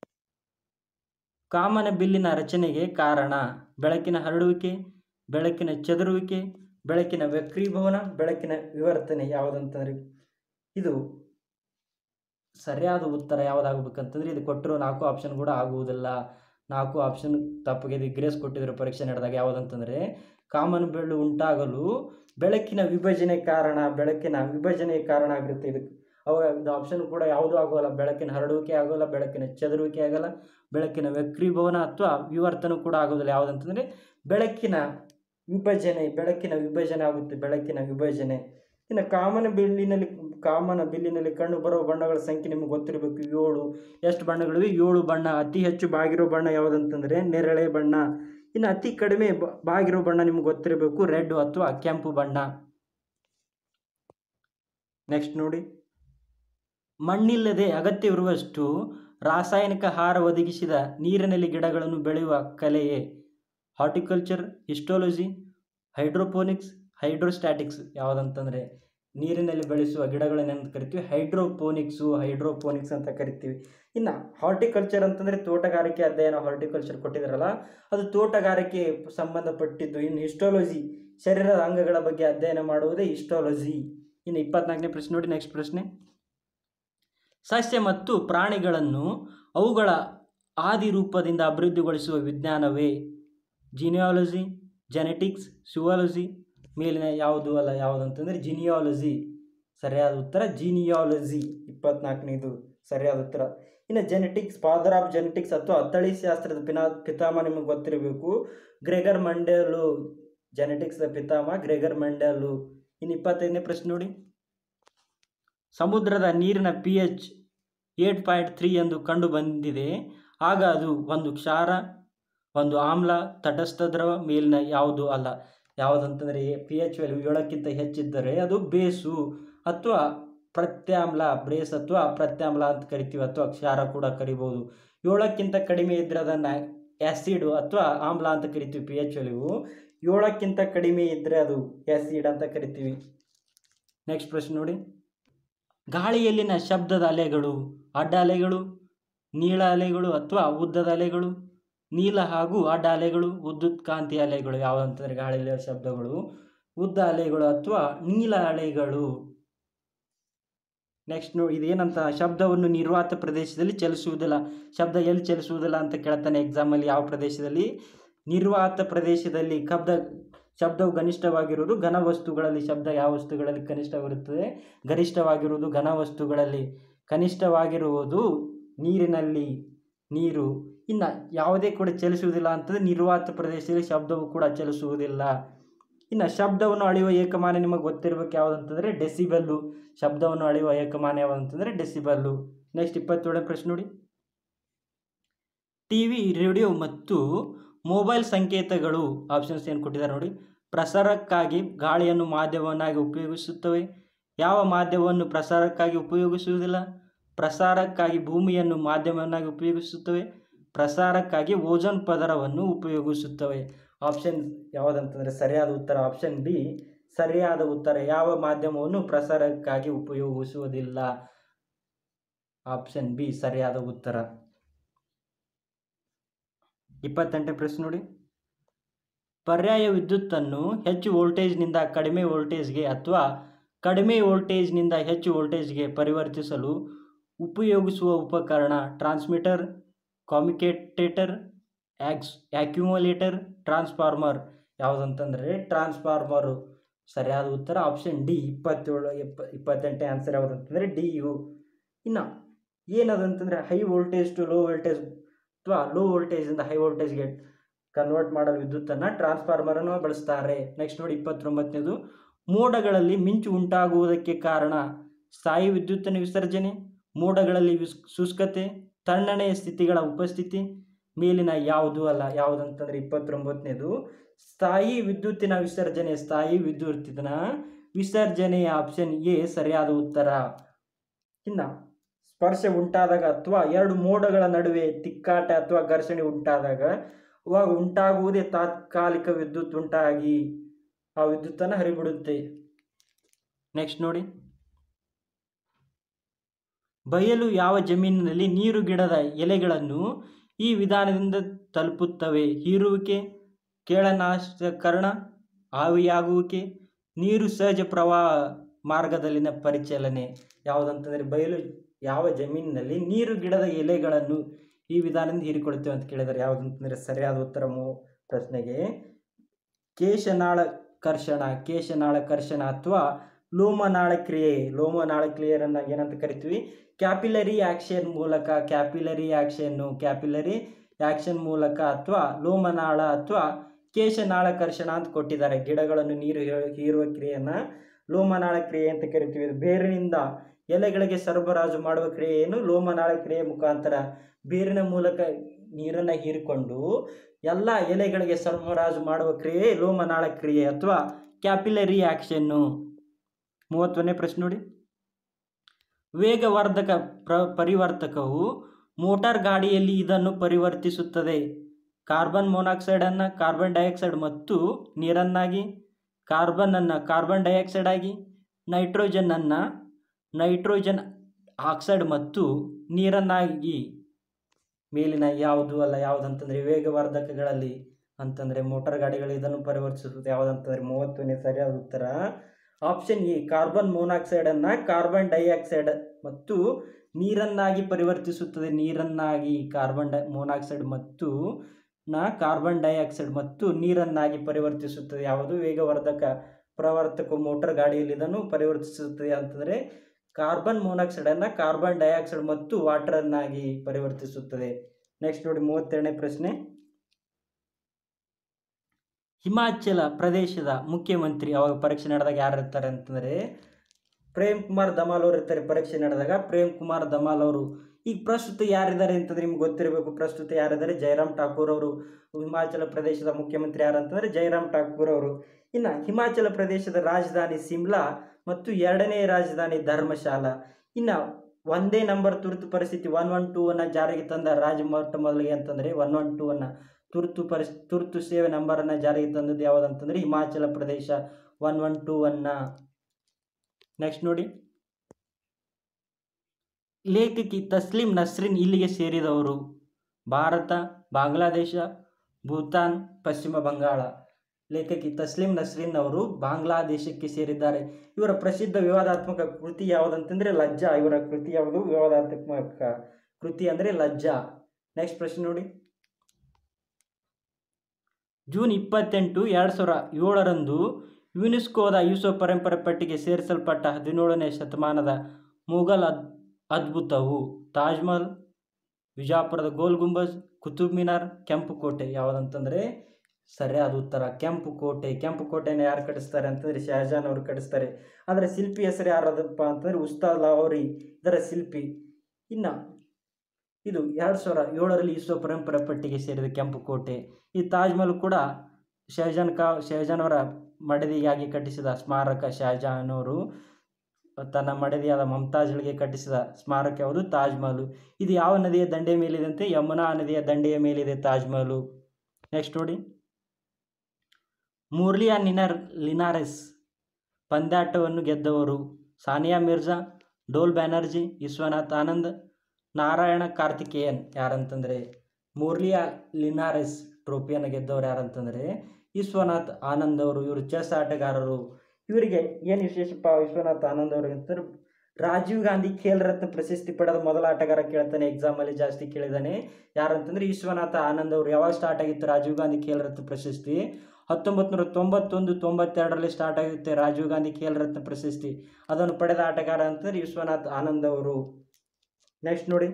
S1: ಕಾಮನ ಬಿಲ್ಲಿನ ರಚನೆಗೆ ಕಾರಣ ಬೆಳಕಿನ ಹರಡುವಿಕೆ ಬೆಳಕಿನ ಚದುರುವಿಕೆ ಬೆಳಕಿನ ವಕ್ರೀಭವನ ಬೆಳಕಿನ ವಿವರ್ತನೆ ಯಾವುದಂತಂದರೆ ಇದು ಸರಿಯಾದ ಉತ್ತರ ಯಾವುದಾಗಬೇಕಂತಂದರೆ ಇದು ಕೊಟ್ಟಿರೋ ನಾಲ್ಕು ಆಪ್ಷನ್ ಕೂಡ ಆಗುವುದಿಲ್ಲ ನಾಲ್ಕು ಆಪ್ಷನ್ ತಪ್ಪಿಗೆ ಇದು ಗ್ರೇಸ್ ಕೊಟ್ಟಿದ್ರು ಪರೀಕ್ಷೆ ನಡೆದಾಗ ಯಾವುದಂತಂದರೆ ಕಾಮನ್ ಬೆಳ್ಳು ಉಂಟಾಗಲು ಬೆಳಕಿನ ವಿಭಜನೆ ಕಾರಣ ಬೆಳಕಿನ ವಿಭಜನೆ ಕಾರಣ ಆಗಿರುತ್ತೆ ಇದಕ್ಕೆ ಅವಾಗ ಇದು ಆಪ್ಷನ್ ಕೂಡ ಯಾವುದೂ ಆಗೋಲ್ಲ ಬೆಳಕಿನ ಹರಡುವಿಕೆ ಆಗೋಲ್ಲ ಬೆಳಕಿನ ಚದುರುವಿಕೆ ಆಗಲ್ಲ ಬೆಳಕಿನ ವಕ್ರೀಭವನ ಅಥವಾ ವಿವರ್ತನೆ ಕೂಡ ಆಗೋದಿಲ್ಲ ಯಾವುದಂತಂದರೆ ಬೆಳಕಿನ ವಿಭಜನೆ ಬೆಳಕಿನ ವಿಭಜನೆ ಆಗುತ್ತೆ ಬೆಳಕಿನ ವಿಭಜನೆ ಇನ್ನು ಕಾಮನ ಬಿಲ್ಲಿನಲ್ಲಿ ಕಾಮನ ಬಿಲ್ಲಿನಲ್ಲಿ ಕಂಡು ಬರುವ ಬಣ್ಣಗಳ ಸಂಖ್ಯೆ ನಿಮಗೆ ಗೊತ್ತಿರಬೇಕು ಏಳು ಎಷ್ಟು ಬಣ್ಣಗಳಿವೆ ಏಳು ಬಣ್ಣ ಅತಿ ಹೆಚ್ಚು ಬಾಗಿರೋ ಬಣ್ಣ ಯಾವುದಂತಂದರೆ ನೇರಳೆ ಬಣ್ಣ ಇನ್ನು ಅತಿ ಕಡಿಮೆ ಬ- ಬಾಗಿರೋ ಬಣ್ಣ ನಿಮ್ಗೆ ಗೊತ್ತಿರಬೇಕು ರೆಡ್ ಅಥವಾ ಕೆಂಪು ಬಣ್ಣ ನೆಕ್ಸ್ಟ್ ನೋಡಿ ಮಣ್ಣಿಲ್ಲದೆ ಅಗತ್ಯವಿರುವಷ್ಟು ರಾಸಾಯನಿಕ ಆಹಾರ ಒದಗಿಸಿದ ನೀರಿನಲ್ಲಿ ಗಿಡಗಳನ್ನು ಬೆಳೆಯುವ ಕಲೆಯೇ ಹಾರ್ಟಿಕಲ್ಚರ್ ಹಿಸ್ಟೋಲಜಿ ಹೈಡ್ರೋಪೋನಿಕ್ಸ್ ಹೈಡ್ರೋಸ್ಟ್ಯಾಟಿಕ್ಸ್ ಯಾವುದಂತಂದರೆ ನೀರಿನಲ್ಲಿ ಬೆಳೆಸುವ ಗಿಡಗಳನ್ನೇನು ಕರಿತೀವಿ ಹೈಡ್ರೋಪೋನಿಕ್ಸು ಹೈಡ್ರೋಪೋನಿಕ್ಸ್ ಅಂತ ಕರಿತೀವಿ ಇನ್ನು ಹಾರ್ಟಿಕಲ್ಚರ್ ಅಂತಂದರೆ ತೋಟಗಾರಿಕೆ ಅಧ್ಯಯನ ಹಾರ್ಟಿಕಲ್ಚರ್ ಕೊಟ್ಟಿದ್ದಾರಲ್ಲ ಅದು ತೋಟಗಾರಿಕೆ ಸಂಬಂಧಪಟ್ಟಿದ್ದು ಇನ್ನು ಹಿಸ್ಟೋಲಜಿ ಶರೀರದ ಅಂಗಗಳ ಬಗ್ಗೆ ಅಧ್ಯಯನ ಮಾಡುವುದೇ ಹಿಸ್ಟೋಲಜಿ ಇನ್ನು ಇಪ್ಪತ್ನಾಲ್ಕನೇ ಪ್ರಶ್ನೆ ನೋಡಿ ನೆಕ್ಸ್ಟ್ ಪ್ರಶ್ನೆ ಸಸ್ಯ ಮತ್ತು ಪ್ರಾಣಿಗಳನ್ನು ಅವುಗಳ ಆದಿ ರೂಪದಿಂದ ಅಭಿವೃದ್ಧಿಗೊಳಿಸುವ ವಿಜ್ಞಾನವೇ ಜಿನಿಯಾಲಜಿ ಜೆನೆಟಿಕ್ಸ್ ಸುವಾಲಜಿ ಮೇಲಿನ ಯಾವುದು ಅಲ್ಲ ಯಾವುದಂತಂದರೆ ಜಿನಿಯಾಲಜಿ ಸರಿಯಾದ ಉತ್ತರ ಜಿನಿಯಾಲಜಿ ಇಪ್ಪತ್ನಾಲ್ಕನೇದು ಸರಿಯಾದ ಉತ್ತರ ಇನ್ನು ಜೆನೆಟಿಕ್ಸ್ ಫಾದರ್ ಆಫ್ ಜೆನೆಟಿಕ್ಸ್ ಅಥವಾ ತಳಿ ಶಾಸ್ತ್ರದ ಪಿನಾ ಪಿತಾಮ ನಿಮಗೆ ಗೊತ್ತಿರಬೇಕು ಗ್ರೆಗರ್ ಮಂಡೇಲು ಜೆನೆಟಿಕ್ಸ್ದ ಪಿತಾಮ ಗ್ರೆಗರ್ ಮಂಡೇಲು ಇನ್ನು ಇಪ್ಪತ್ತೈದನೇ ಪ್ರಶ್ನೆ ನೋಡಿ ಸಮುದ್ರದ ನೀರಿನ P H eight point three ಎಂದು ಕಂಡು ಬಂದಿದೆ ಆಗ ಅದು ಒಂದು ಕ್ಷಾರ ಒಂದು ಆಮ್ಲ ತಟಸ್ಥ ದ್ರವ ಮೇಲಿನ ಯಾವುದು ಅಲ್ಲ ಯಾವುದಂತಂದರೆ ಪಿ ಎಚ್ ವ್ಯಾಲ್ಯೂ ಏಳಕ್ಕಿಂತ ಹೆಚ್ಚಿದ್ದರೆ ಅದು ಬೇಸು ಅಥವಾ ಪ್ರತ್ಯಾಮ್ಲ ಬ್ರೇಸ್ ಅಥವಾ ಪ್ರತ್ಯಾಮ್ಲ ಅಂತ ಕರಿತೀವಿ ಅಥವಾ ಕ್ಷಾರ ಕೂಡ ಕರಿಬೋದು ಏಳಕ್ಕಿಂತ ಕಡಿಮೆ ಇದ್ದರೆ ಅದನ್ನು ಆ್ಯಸಿಡು ಅಥವಾ ಆಮ್ಲ ಅಂತ ಕರಿತೀವಿ ಪಿ ಎಚ್ ವ್ಯಾಲ್ಯೂ ಏಳಕ್ಕಿಂತ ಕಡಿಮೆ ಇದ್ದರೆ ಅದು ಆ್ಯಸಿಡ್ ಅಂತ ಕರಿತೀವಿ ನೆಕ್ಸ್ಟ್ ಪ್ರಶ್ನೆ ನೋಡಿ ಗಾಳಿಯಲ್ಲಿನ ಶಬ್ದದ ಅಲೆಗಳು ಅಡ್ಡ ಅಲೆಗಳು ನೀಳ ಅಲೆಗಳು ಅಥವಾ ಉದ್ದದ ಅಲೆಗಳು ನೀಲ ಹಾಗೂ ಅಡ್ಡ ಅಲೆಗಳು ಉದ್ದುತ್ ಕಾಂತಿ ಅಲೆಗಳು ಯಾವ ಅಂತಂದರೆ ಗಾಳಿಯಲ್ಲಿನ ಶಬ್ದಗಳು ಉದ್ದ ಅಲೆಗಳು ಅಥವಾ ನೀಲ ಅಲೆಗಳು ನೆಕ್ಸ್ಟ್ ನೋಡಿ ಇದೇನಂತ ಶಬ್ದವನ್ನು ನಿರ್ವಾತ ಪ್ರದೇಶದಲ್ಲಿ ಚಲಿಸುವುದಿಲ್ಲ ಶಬ್ದ ಎಲ್ಲಿ ಚಲಿಸುವುದಿಲ್ಲ ಅಂತ ಕೇಳ್ತಾನೆ ಎಕ್ಸಾಮಲ್ಲಿ ಯಾವ ಪ್ರದೇಶದಲ್ಲಿ ನಿರ್ವಾತ ಪ್ರದೇಶದಲ್ಲಿ ಶಬ್ದ ಶಬ್ದವು ಗನಿಷ್ಠವಾಗಿರುವುದು ಘನ ವಸ್ತುಗಳಲ್ಲಿ ಶಬ್ದ ಯಾವ ವಸ್ತುಗಳಲ್ಲಿ ಕನಿಷ್ಠವಿರುತ್ತದೆ ಗರಿಷ್ಠವಾಗಿರುವುದು ಘನ ವಸ್ತುಗಳಲ್ಲಿ ಕನಿಷ್ಠವಾಗಿರುವುದು ನೀರಿನಲ್ಲಿ ನೀರು ಇನ್ನು ಯಾವುದೇ ಕೂಡ ಚಲಿಸುವುದಿಲ್ಲ ಅಂತಂದರೆ ನಿರ್ವಾತ ಪ್ರದೇಶದಲ್ಲಿ ಶಬ್ದವು ಕೂಡ ಚಲಿಸುವುದಿಲ್ಲ ಇನ್ನು ಶಬ್ದವನ್ನು ಅಳೆಯುವ ಏಕಮಾನ ನಿಮಗೆ ಗೊತ್ತಿರಬೇಕು ಯಾವುದಂತಂದರೆ ಡೆಸಿಬಲ್ಲು ಶಬ್ದವನ್ನು ಅಳೆಯುವ ಏಕಮಾನ ಯಾವುದಂತಂದರೆ ಡೆಸಿಬಲ್ಲು ನೆಕ್ಸ್ಟ್ ಇಪ್ಪತ್ತೇಳನೇ ಪ್ರಶ್ನೆ ನೋಡಿ ಟಿ ವಿ ರೇಡಿಯೋ ಮತ್ತು ಮೊಬೈಲ್ ಸಂಕೇತಗಳು ಆಪ್ಷನ್ಸ್ ಏನು ಕೊಟ್ಟಿದ್ದಾರೆ ನೋಡಿ ಪ್ರಸಾರಕ್ಕಾಗಿ ಗಾಳಿಯನ್ನು ಮಾಧ್ಯಮವನ್ನಾಗಿ ಉಪಯೋಗಿಸುತ್ತವೆ ಯಾವ ಮಾಧ್ಯಮವನ್ನು ಪ್ರಸಾರಕ್ಕಾಗಿ ಉಪಯೋಗಿಸುವುದಿಲ್ಲ ಪ್ರಸಾರಕ್ಕಾಗಿ ಭೂಮಿಯನ್ನು ಮಾಧ್ಯಮವನ್ನಾಗಿ ಉಪಯೋಗಿಸುತ್ತವೆ ಪ್ರಸಾರಕ್ಕಾಗಿ ಓಜೋನ್ ಪದರವನ್ನು ಉಪಯೋಗಿಸುತ್ತವೆ ಆಪ್ಷನ್ ಯಾವುದಂತಂದರೆ ಸರಿಯಾದ ಉತ್ತರ ಆಪ್ಷನ್ ಬಿ ಸರಿಯಾದ ಉತ್ತರ ಯಾವ ಮಾಧ್ಯಮವನ್ನು ಪ್ರಸಾರಕ್ಕಾಗಿ ಉಪಯೋಗಿಸುವುದಿಲ್ಲ ಆಪ್ಷನ್ ಬಿ ಸರಿಯಾದ ಉತ್ತರ ಇಪ್ಪತ್ತೆಂಟನೇ ಪ್ರಶ್ನೆ ನೋಡಿ ಪರ್ಯಾಯ ವಿದ್ಯುತ್ತನ್ನು ಹೆಚ್ಚು ವೋಲ್ಟೇಜ್ನಿಂದ ಕಡಿಮೆ ವೋಲ್ಟೇಜ್ಗೆ ಅಥವಾ ಕಡಿಮೆ ವೋಲ್ಟೇಜ್ನಿಂದ ಹೆಚ್ಚು ವೋಲ್ಟೇಜ್ಗೆ ಪರಿವರ್ತಿಸಲು ಉಪಯೋಗಿಸುವ ಉಪಕರಣ transmitter commutator ac accumulator transformer ಯಾವುದಂತಂದರೆ ಟ್ರಾನ್ಸ್ಫಾರ್ಮರು ಸರಿಯಾದ ಉತ್ತರ ಆಪ್ಷನ್ ಡಿ ಇಪ್ಪತ್ತೇಳು ಇಪ್ಪ ಇಪ್ಪತ್ತೆಂಟನೇ ಆನ್ಸರ್ ಯಾವುದಂತಂದರೆ ಡಿ ಯು ಇನ್ನು ಏನದಂತಂದರೆ high voltage to low voltage ಅಥವಾ ಲೋ ವೋಲ್ಟೇಜಿಂದ ಹೈ ವೋಲ್ಟೇಜ್ಗೆ ಕನ್ವರ್ಟ್ ಮಾಡಲು ವಿದ್ಯುತ್ತನ್ನು ಟ್ರಾನ್ಸ್ಫಾರ್ಮರನ್ನು ಬಳಸ್ತಾರೆ ನೆಕ್ಸ್ಟ್ ನೋಡಿ ಇಪ್ಪತ್ತೊಂಬತ್ತನೇದು ಮೋಡಗಳಲ್ಲಿ ಮಿಂಚು ಉಂಟಾಗುವುದಕ್ಕೆ ಕಾರಣ ಸ್ಥಾಯಿ ವಿದ್ಯುತ್ತಿನ ವಿಸರ್ಜನೆ ಮೋಡಗಳಲ್ಲಿ ವಿಸ್ ಶುಷ್ಕತೆ ತಣ್ಣನೆಯ ಸ್ಥಿತಿಗಳ ಉಪಸ್ಥಿತಿ ಮೇಲಿನ ಯಾವುದು ಅಲ್ಲ ಯಾವುದಂತಂದರೆ ಇಪ್ಪತ್ತೊಂಬತ್ತನೇದು ಸ್ಥಾಯಿ ವಿದ್ಯುತ್ತಿನ ವಿಸರ್ಜನೆ ಸ್ಥಾಯಿ ವಿದ್ಯುತ್ತಿನ ವಿಸರ್ಜನೆಯ ಆಪ್ಷನ್ ಎ ಸರಿಯಾದ ಉತ್ತರ ಇನ್ನು ಸ್ಪರ್ಶ ಉಂಟಾದಾಗ ಅಥವಾ ಎರಡು ಮೋಡಗಳ ನಡುವೆ ತಿಕ್ಕಾಟ ಅಥವಾ ಘರ್ಷಣೆ ಉಂಟಾದಾಗ ಅವಾಗ ಉಂಟಾಗುವುದೇ ತಾತ್ಕಾಲಿಕ ವಿದ್ಯುತ್ ಉಂಟಾಗಿ ಆ ವಿದ್ಯುತ್ತನ್ನು ಹರಿಬಿಡುತ್ತೆ ನೆಕ್ಸ್ಟ್ ನೋಡಿ ಬಯಲು ಯಾವ ಜಮೀನಿನಲ್ಲಿ ನೀರು ಗಿಡದ ಎಲೆಗಳನ್ನು ಈ ವಿಧಾನದಿಂದ ತಲುಪುತ್ತವೆ ಹೀರುವಿಕೆ ಕೇಳನಾಶಕರಣ ಆವಿಯಾಗುವಿಕೆ ನೀರು ಸಹಜ ಪ್ರವಾಹ ಮಾರ್ಗದಲ್ಲಿನ ಪರಿಚಲನೆ ಯಾವುದಂತಂದರೆ ಬಯಲು ಯಾವ ಜಮೀನಿನಲ್ಲಿ ನೀರು ಗಿಡದ ಎಲೆಗಳನ್ನು ಈ ವಿಧಾನದಿಂದ ಹೀರಿಕೊಳ್ಳುತ್ತೇವೆ ಅಂತ ಕೇಳಿದರೆ ಯಾವುದಂತಂದರೆ ಸರಿಯಾದ ಉತ್ತರ ಮೂ ಪ್ರಶ್ನೆಗೆ ಕೇಶನಾಳ ಕರ್ಷಣ ಕೇಶನಾಳ ಕರ್ಷಣ ಅಥವಾ ಲೋಮನಾಳ ಕ್ರಿಯೆ ಲೋಮನಾಳ ಕ್ರಿಯೆಯನ್ನು ಏನಂತ ಕರಿತೀವಿ ಕ್ಯಾಪಿಲರಿ ಆ್ಯಕ್ಷನ್ ಮೂಲಕ ಕ್ಯಾಪಿಲರಿ ಆ್ಯಕ್ಷನ್ನು ಕ್ಯಾಪಿಲರಿ ಆ್ಯಕ್ಷನ್ ಮೂಲಕ ಅಥವಾ ಲೋಮನಾಳ ಅಥವಾ ಕೇಶನಾಳ ಕರ್ಷಣ ಅಂತ ಕೊಟ್ಟಿದ್ದಾರೆ ಗಿಡಗಳನ್ನು ನೀರು ಹೀ- ಹೀರುವ ಕ್ರಿಯೆಯನ್ನು ಲೋಮನಾಳ ಕ್ರಿಯೆ ಅಂತ ಕರಿತೀವಿ ಇದು ಬೇರಿನಿಂದ ಎಲೆಗಳಿಗೆ ಸರಬರಾಜು ಮಾಡುವ ಕ್ರಿಯೆಯನ್ನು ಲೋಮನಾಳ ಕ್ರಿಯೆ ಮುಖಾಂತರ ಬೇರಿನ ಮೂಲಕ ನೀರನ್ನು ಹೀರಿಕೊಂಡು ಎಲ್ಲ ಎಲೆಗಳಿಗೆ ಸರಬರಾಜು ಮಾಡುವ ಕ್ರಿಯೆ ಲೋಮನಾಳ ಕ್ರಿಯೆ ಅಥವಾ ಕ್ಯಾಪಿಲರಿ ಆ್ಯಕ್ಷನ್ನು ಮೂವತ್ತೊಂದನೇ ಪ್ರಶ್ನೆ ನೋಡಿ ವೇಗವರ್ಧಕ ಪ್ರ ಪರಿವರ್ತಕವು ಮೋಟಾರ್ ಗಾಡಿಯಲ್ಲಿ ಇದನ್ನು ಪರಿವರ್ತಿಸುತ್ತದೆ ಕಾರ್ಬನ್ ಮೊನಾಕ್ಸೈಡನ್ನು ಕಾರ್ಬನ್ ಡೈಆಕ್ಸೈಡ್ ಮತ್ತು ನೀರನ್ನಾಗಿ ಕಾರ್ಬನನ್ನು ಕಾರ್ಬನ್ ಡೈಆಕ್ಸೈಡ್ ಆಗಿ ನೈಟ್ರೋಜನನ್ನು ನೈಟ್ರೋಜನ್ ಆಕ್ಸೈಡ್ ಮತ್ತು ನೀರನ್ನಾಗಿ ಮೇಲಿನ ಯಾವುದು ಅಲ್ಲ ಯಾವುದಂತಂದರೆ ವೇಗವರ್ಧಕಗಳಲ್ಲಿ ಅಂತಂದರೆ ಮೋಟಾರ್ ಗಾಡಿಗಳು ಇದನ್ನು ಪರಿವರ್ತಿಸುತ್ತದೆ ಯಾವುದಂತಂದರೆ ಮೂವತ್ತನೇ ಸರಿಯಾದ ಉತ್ತರ ಆಪ್ಷನ್ ಎ ಕಾರ್ಬನ್ ಮೊನಾಕ್ಸೈಡನ್ನು ಕಾರ್ಬನ್ ಡೈಆಕ್ಸೈಡ್ ಮತ್ತು ನೀರನ್ನಾಗಿ ಪರಿವರ್ತಿಸುತ್ತದೆ ನೀರನ್ನಾಗಿ ಕಾರ್ಬನ್ ಡೈ ಮೊನಾಕ್ಸೈಡ್ ಮತ್ತು ನ ಕಾರ್ಬನ್ ಡೈಆಕ್ಸೈಡ್ ಮತ್ತು ನೀರನ್ನಾಗಿ ಪರಿವರ್ತಿಸುತ್ತದೆ ಯಾವುದು ವೇಗವರ್ಧಕ ಪ್ರವರ್ತಕ ಮೋಟಾರ್ ಗಾಡಿಯಲ್ಲಿ ಇದನ್ನು ಪರಿವರ್ತಿಸುತ್ತದೆ ಅಂತಂದರೆ ಕಾರ್ಬನ್ ಮೊನಾಕ್ಸೈಡನ್ನು ಕಾರ್ಬನ್ ಡೈಆಕ್ಸೈಡ್ ಮತ್ತು ವಾಟರನ್ನಾಗಿ ಪರಿವರ್ತಿಸುತ್ತದೆ ನೆಕ್ಸ್ಟ್ ನೋಡಿ ಮೂವತ್ತೆರಡನೇ ಪ್ರಶ್ನೆ ಹಿಮಾಚಲ ಪ್ರದೇಶದ ಮುಖ್ಯಮಂತ್ರಿ ಅವಾಗ ಪರೀಕ್ಷೆ ನಡೆದಾಗ ಯಾರು ಇರ್ತಾರೆ ಅಂತಂದರೆ ಪ್ರೇಮ್ ಕುಮಾರ್ ಧಮಾಲ್ ಅವರು ಇರ್ತಾರೆ ಪರೀಕ್ಷೆ ನಡೆದಾಗ ಪ್ರೇಮ್ ಕುಮಾರ್ ಧಮಾಲ್ ಅವರು ಈಗ ಪ್ರಸ್ತುತ ಯಾರಿದ್ದಾರೆ ಅಂತಂದ್ರೆ ನಿಮ್ಗೆ ಗೊತ್ತಿರಬೇಕು ಪ್ರಸ್ತುತ ಯಾರಿದ್ದಾರೆ ಜಯರಾಮ್ ಠಾಕೂರ್ ಅವರು ಹಿಮಾಚಲ ಪ್ರದೇಶದ ಮುಖ್ಯಮಂತ್ರಿ ಯಾರು ಅಂತಂದರೆ ಜಯರಾಮ್ ಠಾಕೂರ್ ಅವರು ಇನ್ನು ಹಿಮಾಚಲ ಪ್ರದೇಶದ ರಾಜಧಾನಿ ಸಿಮ್ಲಾ ಮತ್ತು ಎರಡನೇ ರಾಜಧಾನಿ ಧರ್ಮಶಾಲಾ ಇನ್ನು ಒಂದೇ ನಂಬರ್ ತುರ್ತು ಪರಿಸ್ಥಿತಿ ಒನ್ ಒನ್ ಟೂ ಅನ್ನು ಜಾರಿಗೆ ತಂದ ರಾಜ ಮೊಟ್ಟ ಮೊದಲಿಗೆ ಅಂತಂದರೆ ಒನ್ ಒನ್ ಟೂ ಅನ್ನು ತುರ್ತು ಪರಿಸ್ ತುರ್ತು ಸೇವೆ ನಂಬರನ್ನು ಜಾರಿಗೆ ತಂದದ್ದು ಯಾವುದಂತಂದರೆ Himachal Pradesh one one two ಒನ್ನ ನೆಕ್ಸ್ಟ್ ನೋಡಿ ಲೇಖಕಿ ತಸ್ಲಿಂ ನಸ್ರಿನ್ ಇಲ್ಲಿಗೆ ಸೇರಿದವರು ಭಾರತ ಬಾಂಗ್ಲಾದೇಶ ಭೂತಾನ್ ಪಶ್ಚಿಮ ಬಂಗಾಳ ಲೇಖಕಿ ತಸ್ಲಿಂ ನಸ್ರಿನ್ ಅವರು ಬಾಂಗ್ಲಾದೇಶಕ್ಕೆ ಸೇರಿದ್ದಾರೆ ಇವರ ಪ್ರಸಿದ್ಧ ವಿವಾದಾತ್ಮಕ ಕೃತಿ ಯಾವುದಂತಂದರೆ ಲಜ್ಜಾ ಇವರ ಕೃತಿ ಯಾವುದು ವಿವಾದಾತ್ಮಕ ಕೃತಿ ಅಂದರೆ ಲಜ್ಜಾ ನೆಕ್ಸ್ಟ್ ಪ್ರಶ್ನೆ ನೋಡಿ ಜೂನ್ ಇಪ್ಪತ್ತೆಂಟು ಎರಡು ಸಾವಿರ ಏಳರಂದು ಯುನೆಸ್ಕೋದ ವಿಶ್ವ ಪರಂಪರೆ ಪಟ್ಟಿಗೆ ಸೇರಿಸಲ್ಪಟ್ಟ ಹದಿನೇಳನೇ ಶತಮಾನದ ಮೊಘಲ್ ಅದ್ ಅದ್ಭುತವು ತಾಜ್ ಮಹಲ್ ವಿಜಾಪುರದ ಗೋಲ್ ಗುಂಬಜ್ ಕುತುಬ್ ಮಿನಾರ್ ಕೆಂಪು ಕೋಟೆ ಯಾವುದಂತಂದರೆ ಸರಿಯಾದ ಉತ್ತರ ಕೆಂಪು ಕೋಟೆ ಕೆಂಪು ಕೋಟೆಯನ್ನು ಯಾರು ಕಟ್ಟಿಸ್ತಾರೆ ಅಂತಂದರೆ ಶಹಜಾನ್ ಅವರು ಕಟ್ಟಿಸ್ತಾರೆ ಆದರೆ ಶಿಲ್ಪಿ ಹೆಸರು ಯಾರದಪ್ಪ ಅಂತಂದರೆ ಉಸ್ತಾದ್ ಲಾಹೋರಿ ಇದರ ಶಿಲ್ಪಿ ಇನ್ನು ಇದು ಎರಡು ಸಾವಿರ ಏಳರಲ್ಲಿ ವಿಶ್ವ ಪರಂಪರೆ ಪಟ್ಟಿಗೆ ಸೇರಿದ ಕೆಂಪು ಕೋಟೆ ಈ ತಾಜ್ ಮಹಲ್ ಕೂಡ ಶಹಜಾನ್ ಕಾ ಶಹಜಾನ್ ಅವರ ಮಡದಿಯಾಗಿ ಕಟ್ಟಿಸಿದ ಸ್ಮಾರಕ ಶಹಜಾನ್ ಅವರು ತನ್ನ ಮಡದಿಯಾದ ಮಮತಾಜ್ಗಳಿಗೆ ಕಟ್ಟಿಸಿದ ಸ್ಮಾರಕ ಯಾವುದು ತಾಜ್ ಮಹಲ್ ಇದು ಯಾವ ನದಿಯ ದಂಡೆಯ ಮೇಲಿದೆ ಅಂತೆ ಯಮುನಾ ನದಿಯ ದಂಡೆಯ ಮೇಲಿದೆ ತಾಜ್ ಮಹಲು ನೆಕ್ಸ್ಟ್ ನೋಡಿ ಮುರ್ಲಿಯಾ ನಿನರ್ ಲಿನಾರೆಸ್ ಪಂದ್ಯಾಟವನ್ನು ಗೆದ್ದವರು ಸಾನಿಯಾ ಮಿರ್ಜಾ ಡೋಲ್ ಬ್ಯಾನರ್ಜಿ ವಿಶ್ವನಾಥ್ ಆನಂದ್ ನಾರಾಯಣ ಕಾರ್ತಿಕೇಯನ್ ಯಾರಂತಂದರೆ ಮುರ್ಲಿಯಾ ಲಿನಾರೆಸ್ ಟ್ರೋಫಿಯನ್ನು ಗೆದ್ದವರು ಯಾರಂತಂದರೆ ವಿಶ್ವನಾಥ್ ಆನಂದ್ ಅವರು ಇವರು ಚೆಸ್ ಆಟಗಾರರು ಇವರಿಗೆ ಏನು ವಿಶೇಷಪ್ಪ ವಿಶ್ವನಾಥ್ ಆನಂದ್ ಅವರು ಅಂತಂದ್ರೆ ರಾಜೀವ್ ಗಾಂಧಿ ಖೇಲ್ ರತ್ನ ಪ್ರಶಸ್ತಿ ಪಡೆದ ಮೊದಲ ಆಟಗಾರ ಕೇಳ್ತಾನೆ ಎಕ್ಸಾಮಲ್ಲಿ ಜಾಸ್ತಿ ಕೇಳಿದಾನೆ ಯಾರಂತಂದ್ರೆ ವಿಶ್ವನಾಥ ಆನಂದ್ ಅವರು ಯಾವಾಗ ಸ್ಟಾರ್ಟ್ ಆಗಿತ್ತು ರಾಜೀವ್ ಗಾಂಧಿ ಖೇಲ್ ರತ್ನ ಪ್ರಶಸ್ತಿ ಹತ್ತೊಂಬತ್ತು ನೂರ ತೊಂಬತ್ತೊಂದು ತೊಂಬತ್ತೆರಡರಲ್ಲಿ ಸ್ಟಾರ್ಟ್ ಆಗುತ್ತೆ ರಾಜೀವ್ ಗಾಂಧಿ ಖೇಲ್ ರತ್ನ ಪ್ರಶಸ್ತಿ ಅದನ್ನು ಪಡೆದ ಆಟಗಾರ ಅಂತಂದ್ರೆ ವಿಶ್ವನಾಥ್ ಆನಂದ್ ಅವರು ನೆಕ್ಸ್ಟ್ ನೋಡಿ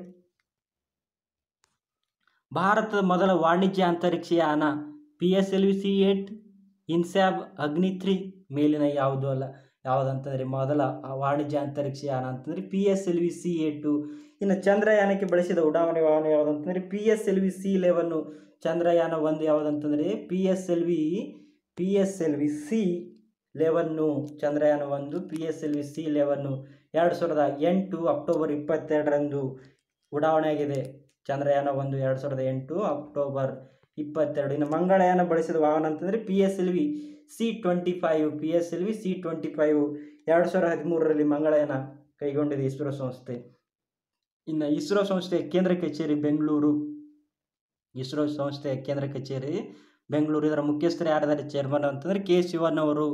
S1: ಭಾರತದ ಮೊದಲ ವಾಣಿಜ್ಯ ಅಂತರಿಕ್ಷಯಾನ P S L V C eight ಇನ್ಸ್ಯಾಬ್ ಅಗ್ನಿ ತ್ರೀ ಮೇಲಿನ ಯಾವುದು ಅಲ್ಲ ಯಾವುದಂತಂದರೆ ಮೊದಲ ಆ ವಾಣಿಜ್ಯ ಅಂತರಿಕ್ಷಯಾನ ಅಂತಂದರೆ P S L V C eight ಇನ್ನು ಚಂದ್ರಯಾನಕ್ಕೆ ಬಳಸಿದ ಉಡಾವಣೆ ವಾಹನ ಯಾವುದಂತಂದರೆ P S L V C eleven Chandrayaan ಒಂದು ಯಾವುದಂತಂದರೆ P S L V P S L V C eleven Chandrayaan ಒಂದು P S L V C eleven ಎರಡು ಸಾವಿರದ ಎಂಟು ಅಕ್ಟೋಬರ್ ಇಪ್ಪತ್ತೆರಡರಂದು ಉಡಾವಣೆಯಾಗಿದೆ ಚಂದ್ರಯಾನ ಒಂದು ಎರಡು ಸಾವಿರದ ಎಂಟು ಅಕ್ಟೋಬರ್ ಇಪ್ಪತ್ತೆರಡು ಇನ್ನು ಮಂಗಳಯಾನ ಬಳಸಿದ ವಾಹನ ಅಂತಂದರೆ P S L V C twenty five P S L V C twenty five ಎರಡು ಸಾವಿರದ ಹದಿಮೂರರಲ್ಲಿ ಮಂಗಳಯಾನ ಕೈಗೊಂಡಿದೆ ಇಸ್ರೋ ಸಂಸ್ಥೆ ಇನ್ನು ಇಸ್ರೋ ಸಂಸ್ಥೆಯ ಕೇಂದ್ರ ಕಚೇರಿ ಬೆಂಗಳೂರು ಇಸ್ರೋ ಸಂಸ್ಥೆಯ ಕೇಂದ್ರ ಕಚೇರಿ ಬೆಂಗಳೂರು ಇದರ ಮುಖ್ಯಸ್ಥರು ಯಾರಿದ್ದಾರೆ ಚೇರ್ಮನ್ ಅಂತಂದರೆ ಕೆ ಶಿವನ್ ಅವರು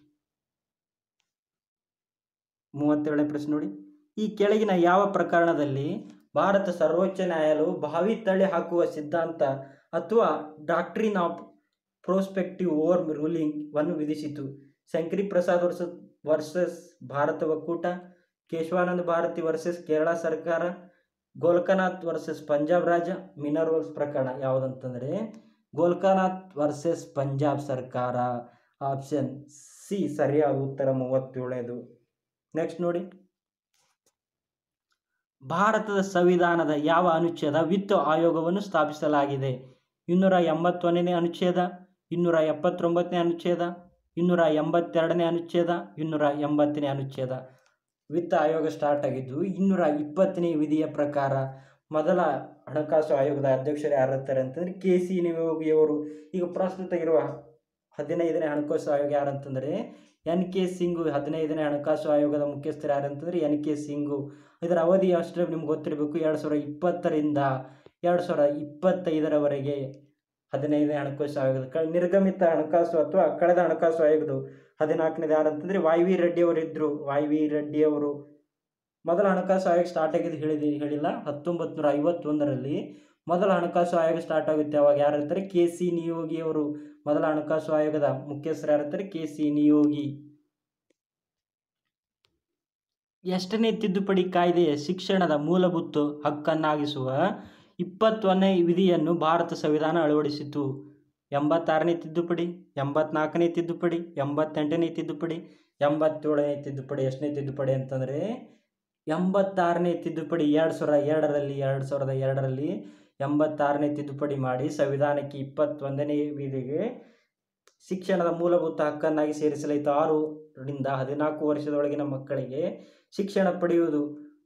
S1: ಮೂವತ್ತೇಳನೇ ಪ್ರಶ್ನೆ ನೋಡಿ ಈ ಕೆಳಗಿನ ಯಾವ ಪ್ರಕರಣದಲ್ಲಿ ಭಾರತ ಸರ್ವೋಚ್ಚ ನ್ಯಾಯಾಲಯವು ಭಾವಿ ತಳ್ಳಿ ಹಾಕುವ ಸಿದ್ಧಾಂತ ಅಥವಾ doctrine of prospective overruling ವನ್ನು ವಿಧಿಸಿತು ಶಂಕರಿ ಪ್ರಸಾದ್ ವರ್ಸ ವರ್ಸಸ್ ಭಾರತ ಒಕ್ಕೂಟ ಕೇಶವಾನಂದ ಭಾರತಿ ವರ್ಸಸ್ ಕೇರಳ ಸರ್ಕಾರ ಗೋಲ್ಕನಾಥ್ ವರ್ಸಸ್ ಪಂಜಾಬ್ ರಾಜ ಮಿನರ್ವಲ್ಸ್ ಪ್ರಕರಣ ಯಾವುದಂತಂದರೆ ಗೋಲ್ಕನಾಥ್ ವರ್ಸಸ್ ಪಂಜಾಬ್ ಸರ್ಕಾರ ಆಪ್ಷನ್ ಸಿ ಸರಿಯಾದ ಉತ್ತರ ಮೂವತ್ತೇಳನೇದು ನೆಕ್ಸ್ಟ್ ನೋಡಿ ಭಾರತದ ಸಂವಿಧಾನದ ಯಾವ ಅನುಚ್ಛೇದ ವಿತ್ತ ಆಯೋಗವನ್ನು ಸ್ಥಾಪಿಸಲಾಗಿದೆ ಇನ್ನೂರ ಎಂಬತ್ತೊಂದನೇ ಅನುಚ್ಛೇದ ಇನ್ನೂರ ಎಪ್ಪತ್ತೊಂಬತ್ತನೇ ಅನುಚ್ಛೇದ ಇನ್ನೂರ ಎಂಬತ್ತೆರಡನೇ ಅನುಚ್ಛೇದ ಇನ್ನೂರ ಎಂಬತ್ತನೇ ಅನುಚ್ಛೇದ ವಿತ್ತ ಆಯೋಗ ಸ್ಟಾರ್ಟ್ ಆಗಿದ್ದು ಇನ್ನೂರ ಇಪ್ಪತ್ತನೇ ವಿಧಿಯ ಪ್ರಕಾರ ಮೊದಲ ಹಣಕಾಸು ಆಯೋಗದ ಅಧ್ಯಕ್ಷರು ಯಾರಿರ್ತಾರೆ ಅಂತಂದರೆ ಕೆ ಸಿ ನಿಯೋಗಿಯವರು ಈಗ ಪ್ರಸ್ತುತ ಇರುವ ಹದಿನೈದನೇ ಹಣಕಾಸು ಆಯೋಗ ಯಾರಂತಂದರೆ ಎನ್ ಕೆ ಸಿಂಗು ಹದಿನೈದನೇ ಹಣಕಾಸು ಆಯೋಗದ ಮುಖ್ಯಸ್ಥರು ಯಾರಂತಂದರೆ ಎನ್ ಕೆ ಸಿಂಗು ಇದರ ಅವಧಿ ಅಷ್ಟೇ ನಿಮ್ಗೆ ಗೊತ್ತಿರಬೇಕು ಎರಡು ಸಾವಿರದ ಇಪ್ಪತ್ತರಿಂದ ಎರಡು ಸಾವಿರದ ಇಪ್ಪತ್ತೈದರವರೆಗೆ ಹದಿನೈದನೇ ಹಣಕಾಸು ಆಯೋಗದ ಕ ನಿರ್ಗಮಿತ ಹಣಕಾಸು ಅಥವಾ ಕಳೆದ ಹಣಕಾಸು ಆಯೋಗದ ಹದಿನಾಲ್ಕನೇದು ಯಾರಂತಂದರೆ ವೈ ವಿ ರೆಡ್ಡಿ ಅವರು ಇದ್ದರು ವೈ ವಿ ರೆಡ್ಡಿ ಅವರು ಮೊದಲ ಹಣಕಾಸು ಆಯೋಗ ಸ್ಟಾರ್ಟ್ ಆಗಿದ್ದು ಹೇಳಿದೆ ಹೇಳಿಲ್ಲ ಹತ್ತೊಂಬತ್ತು ನೂರ ಐವತ್ತೊಂದರಲ್ಲಿ ಮೊದಲ ಹಣಕಾಸು ಆಯೋಗ ಸ್ಟಾರ್ಟ್ ಆಗುತ್ತೆ ಅವಾಗ ಯಾರಿರ್ತಾರೆ ಕೆ ಸಿ ನಿಯೋಗಿ ಅವರು ಮೊದಲ ಹಣಕಾಸು ಆಯೋಗದ ಮುಖ್ಯಸ್ಥರು ಯಾರಿರ್ತಾರೆ ಕೆ ಸಿ ನಿಯೋಗಿ ಎಷ್ಟನೇ ತಿದ್ದುಪಡಿ ಕಾಯ್ದೆಯ ಶಿಕ್ಷಣದ ಮೂಲಭೂತ ಹಕ್ಕನ್ನಾಗಿಸುವ ಇಪ್ಪತ್ತೊಂದನೇ ವಿಧಿಯನ್ನು ಭಾರತ ಸಂವಿಧಾನ ಅಳವಡಿಸಿತು ಎಂಬತ್ತಾರನೇ ತಿದ್ದುಪಡಿ ಎಂಬತ್ನಾಲ್ಕನೇ ತಿದ್ದುಪಡಿ ಎಂಬತ್ತೆಂಟನೇ ತಿದ್ದುಪಡಿ ಎಂಬತ್ತೇಳನೇ ತಿದ್ದುಪಡಿ ಎಷ್ಟನೇ ತಿದ್ದುಪಡಿ ಅಂತಂದರೆ ಎಂಬತ್ತಾರನೇ ತಿದ್ದುಪಡಿ ಎರಡು ಸಾವಿರದ ಎರಡರಲ್ಲಿ ಎರಡು ಸಾವಿರದ ಎರಡರಲ್ಲಿ ಎಂಬತ್ತಾರನೇ ತಿದ್ದುಪಡಿ ಮಾಡಿ ಸಂವಿಧಾನಕ್ಕೆ ಇಪ್ಪತ್ತೊಂದನೇ ವಿಧಿಗೆ ಶಿಕ್ಷಣದ ಮೂಲಭೂತ ಹಕ್ಕನ್ನಾಗಿ ಸೇರಿಸಲಾಯಿತು ಆರರಿಂದ ಹದಿನಾಲ್ಕು ವರ್ಷದೊಳಗಿನ ಮಕ್ಕಳಿಗೆ ಶಿಕ್ಷಣ ಪಡೆಯುವುದು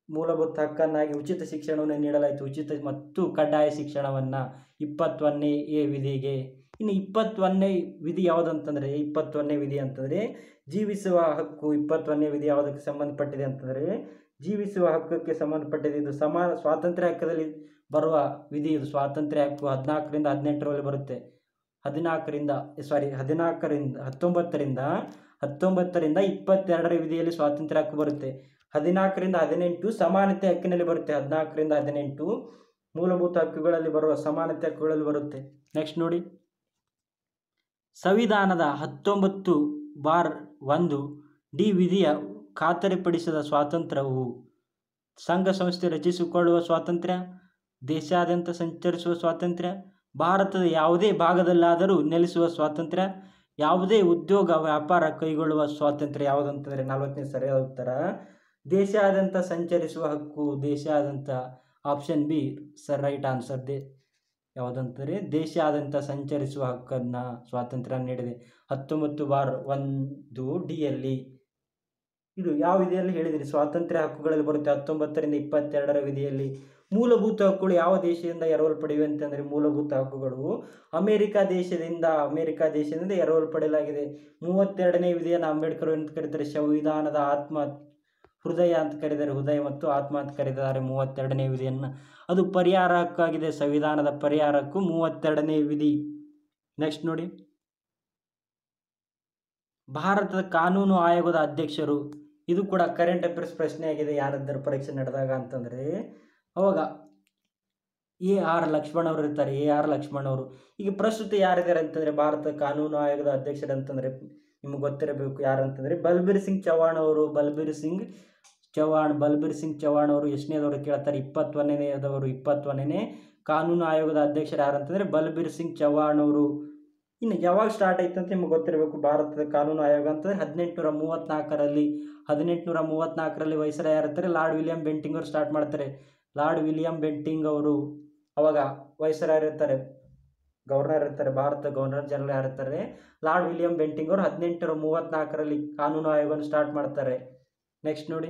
S1: ಮೂಲಭೂತ ಹಕ್ಕನ್ನಾಗಿ ಉಚಿತ ಶಿಕ್ಷಣವನ್ನು ನೀಡಲಾಯಿತು ಉಚಿತ ಮತ್ತು ಕಡ್ಡಾಯ ಶಿಕ್ಷಣವನ್ನು ಇಪ್ಪತ್ತೊಂದನೇ ಎ ವಿಧಿಗೆ ಇನ್ನು ಇಪ್ಪತ್ತೊಂದನೇ ವಿಧಿ ಯಾವುದಂತಂದರೆ ಇಪ್ಪತ್ತೊಂದನೇ ವಿಧಿ ಅಂತಂದರೆ ಜೀವಿಸುವ ಹಕ್ಕು ಇಪ್ಪತ್ತೊಂದನೇ ವಿಧಿ ಯಾವುದಕ್ಕೆ ಸಂಬಂಧಪಟ್ಟಿದೆ ಅಂತಂದರೆ ಜೀವಿಸುವ ಹಕ್ಕಕ್ಕೆ ಸಂಬಂಧಪಟ್ಟಿದೆ ಇದು ಸಮಾನ ಸ್ವಾತಂತ್ರ್ಯ ಹಕ್ಕದಲ್ಲಿ ಬರುವ ವಿಧಿ ಇದು ಸ್ವಾತಂತ್ರ್ಯ ಹಕ್ಕು ಹದಿನಾಲ್ಕರಿಂದ ಹದಿನೆಂಟರಲ್ಲಿ ಬರುತ್ತೆ ಹದಿನಾಲ್ಕರಿಂದ ಸಾರಿ ಹದಿನಾಲ್ಕರಿಂದ ಹತ್ತೊಂಬತ್ತರಿಂದ ಹತ್ತೊಂಬತ್ತರಿಂದ ಇಪ್ಪತ್ತೆರಡರ ವಿಧಿಯಲ್ಲಿ ಸ್ವಾತಂತ್ರ್ಯ ಹಕ್ಕು ಬರುತ್ತೆ ಹದಿನಾಲ್ಕರಿಂದ ಹದಿನೆಂಟು ಸಮಾನತೆ ಹಕ್ಕಿನಲ್ಲಿ ಬರುತ್ತೆ ಹದಿನಾಲ್ಕರಿಂದ ಹದಿನೆಂಟು ಮೂಲಭೂತ ಹಕ್ಕುಗಳಲ್ಲಿ ಬರುವ ಸಮಾನತೆ ಹಕ್ಕುಗಳಲ್ಲಿ ಬರುತ್ತೆ ನೆಕ್ಸ್ಟ್ ನೋಡಿ ಸಂವಿಧಾನದ ಹತ್ತೊಂಬತ್ತು ಬಾರ್ ಒಂದು ಡಿ ವಿಧಿಯ ಖಾತರಿಪಡಿಸಿದ ಸ್ವಾತಂತ್ರ್ಯವು ಸಂಘ ಸಂಸ್ಥೆ ರಚಿಸಿಕೊಳ್ಳುವ ಸ್ವಾತಂತ್ರ್ಯ ದೇಶಾದ್ಯಂತ ಸಂಚರಿಸುವ ಸ್ವಾತಂತ್ರ್ಯ ಭಾರತದ ಯಾವುದೇ ಭಾಗದಲ್ಲಾದರೂ ನೆಲೆಸುವ ಸ್ವಾತಂತ್ರ್ಯ ಯಾವುದೇ ಉದ್ಯೋಗ ವ್ಯಾಪಾರ ಕೈಗೊಳ್ಳುವ ಸ್ವಾತಂತ್ರ್ಯ ಯಾವುದಂತಂದರೆ ನಲವತ್ತನೇ ಸರಿಯಾದ ಉತ್ತರ ದೇಶಾದ್ಯಂತ ಸಂಚರಿಸುವ ಹಕ್ಕು ದೇಶಾದ್ಯಂತ option B sir right answer ದೇ ಯಾವುದಂತಂದರೆ ದೇಶಾದ್ಯಂತ ಸಂಚರಿಸುವ ಹಕ್ಕನ್ನು ಸ್ವಾತಂತ್ರ್ಯ ನೀಡಿದೆ ಹತ್ತೊಂಬತ್ತು ಬಾರ್ ಒಂದು ಡಿಯಲ್ಲಿ ಇದು ಯಾವ ವಿಧಿಯಲ್ಲಿ ಹೇಳಿದಿರಿ ಸ್ವಾತಂತ್ರ್ಯ ಹಕ್ಕುಗಳಲ್ಲಿ ಬರುತ್ತೆ ಹತ್ತೊಂಬತ್ತರಿಂದ ಇಪ್ಪತ್ತೆರಡರ ವಿಧಿಯಲ್ಲಿ ಮೂಲಭೂತ ಹಕ್ಕುಗಳು ಯಾವ ದೇಶದಿಂದ ಎರವಲ್ಪಡಿವೆ ಅಂತಂದರೆ ಮೂಲಭೂತ ಹಕ್ಕುಗಳು ಅಮೇರಿಕಾ ದೇಶದಿಂದ ಅಮೇರಿಕಾ ದೇಶದಿಂದ ಎರವಲ್ಪಡಲಾಗಿದೆ ಮೂವತ್ತೆರಡನೇ ವಿಧಿಯನ್ನು ಅಂಬೇಡ್ಕರ್ ಅಂತ ಕರೀತಾರೆ ಸಂವಿಧಾನದ ಆತ್ಮ ಹೃದಯ ಅಂತ ಕರೀತಾರೆ ಹೃದಯ ಮತ್ತು ಆತ್ಮ ಅಂತ ಕರೀತಾರೆ ಮೂವತ್ತೆರಡನೇ ವಿಧಿಯನ್ನು ಅದು ಪರಿಹಾರ ಹಕ್ಕಾಗಿದೆ ಸಂವಿಧಾನದ ಪರಿಹಾರ ಹಕ್ಕು ಮೂವತ್ತೆರಡನೇ ವಿಧಿ ನೆಕ್ಸ್ಟ್ ನೋಡಿ ಭಾರತದ ಕಾನೂನು ಆಯೋಗದ ಅಧ್ಯಕ್ಷರು ಇದು ಕೂಡ ಕರೆಂಟ್ ಅಫೇರ್ಸ್ ಪ್ರಶ್ನೆ ಆಗಿದೆ ಯಾರದ್ದಾರು ಪರೀಕ್ಷೆ ನಡೆದಾಗ ಅಂತಂದರೆ ಅವಾಗ ಎ ಆರ್ ಲಕ್ಷ್ಮಣ್ ಅವರು ಇರ್ತಾರೆ ಎ ಆರ್ ಲಕ್ಷ್ಮಣ್ ಅವರು ಈಗ ಪ್ರಸ್ತುತ ಯಾರಿದ್ದಾರೆ ಅಂತಂದರೆ ಭಾರತ ಕಾನೂನು ಆಯೋಗದ ಅಧ್ಯಕ್ಷರು ಅಂತಂದರೆ ನಿಮಗೆ ಗೊತ್ತಿರಬೇಕು ಯಾರಂತಂದರೆ ಬಲ್ಬೀರ್ ಸಿಂಗ್ ಚೌಹಾಣ್ ಅವರು ಬಲ್ಬೀರ್ ಸಿಂಗ್ ಚೌಹಾಣ್ ಬಲ್ಬೀರ್ ಸಿಂಗ್ ಚೌಹಾಣ್ ಅವರು ಎಷ್ಟನೇದವರು ಕೇಳ್ತಾರೆ ಇಪ್ಪತ್ತೊಂದನೇದವರು ಇಪ್ಪತ್ತೊಂದನೇ ಕಾನೂನು ಆಯೋಗದ ಅಧ್ಯಕ್ಷರು ಯಾರಂತಂದರೆ ಬಲ್ಬೀರ್ ಸಿಂಗ್ ಚೌಹಾಣ್ ಅವರು ಇನ್ನು ಯಾವಾಗ ಸ್ಟಾರ್ಟ್ ಆಯ್ತು ಅಂತ ನಿಮಗೆ ಗೊತ್ತಿರಬೇಕು ಭಾರತದ ಕಾನೂನು ಆಯೋಗ ಅಂತಂದರೆ ಹದಿನೆಂಟುನೂರ ಮೂವತ್ತ್ನಾಲ್ಕರಲ್ಲಿ ಹದಿನೆಂಟುನೂರ ಮೂವತ್ತ್ನಾಲ್ಕರಲ್ಲಿ ವಯಸ್ಸರ ಯಾರಿರ್ತಾರೆ ಲಾರ್ಡ್ ವಿಲಿಯಂ ಬೆಂಟಿಂಗ್ ಅವರು ಸ್ಟಾರ್ಟ್ ಮಾಡ್ತಾರೆ ಲಾರ್ಡ್ ವಿಲಿಯಂ ಬೆಂಟಿಂಗ್ ಅವರು ಅವಾಗ ವಯಸ್ಸರ ಯಾರಿರ್ತಾರೆ ಗವರ್ನರ್ ಇರ್ತಾರೆ ಭಾರತ ಗವರ್ನರ್ ಜನರಲ್ ಯಾರಿರ್ತಾರೆ ಲಾರ್ಡ್ ವಿಲಿಯಂ ಬೆಂಟಿಂಗ್ ಅವರು ಹದಿನೆಂಟುನೂರ ಮೂವತ್ತ್ನಾಲ್ಕರಲ್ಲಿ ಕಾನೂನು ಆಯೋಗವನ್ನು ಸ್ಟಾರ್ಟ್ ಮಾಡ್ತಾರೆ ನೆಕ್ಸ್ಟ್ ನೋಡಿ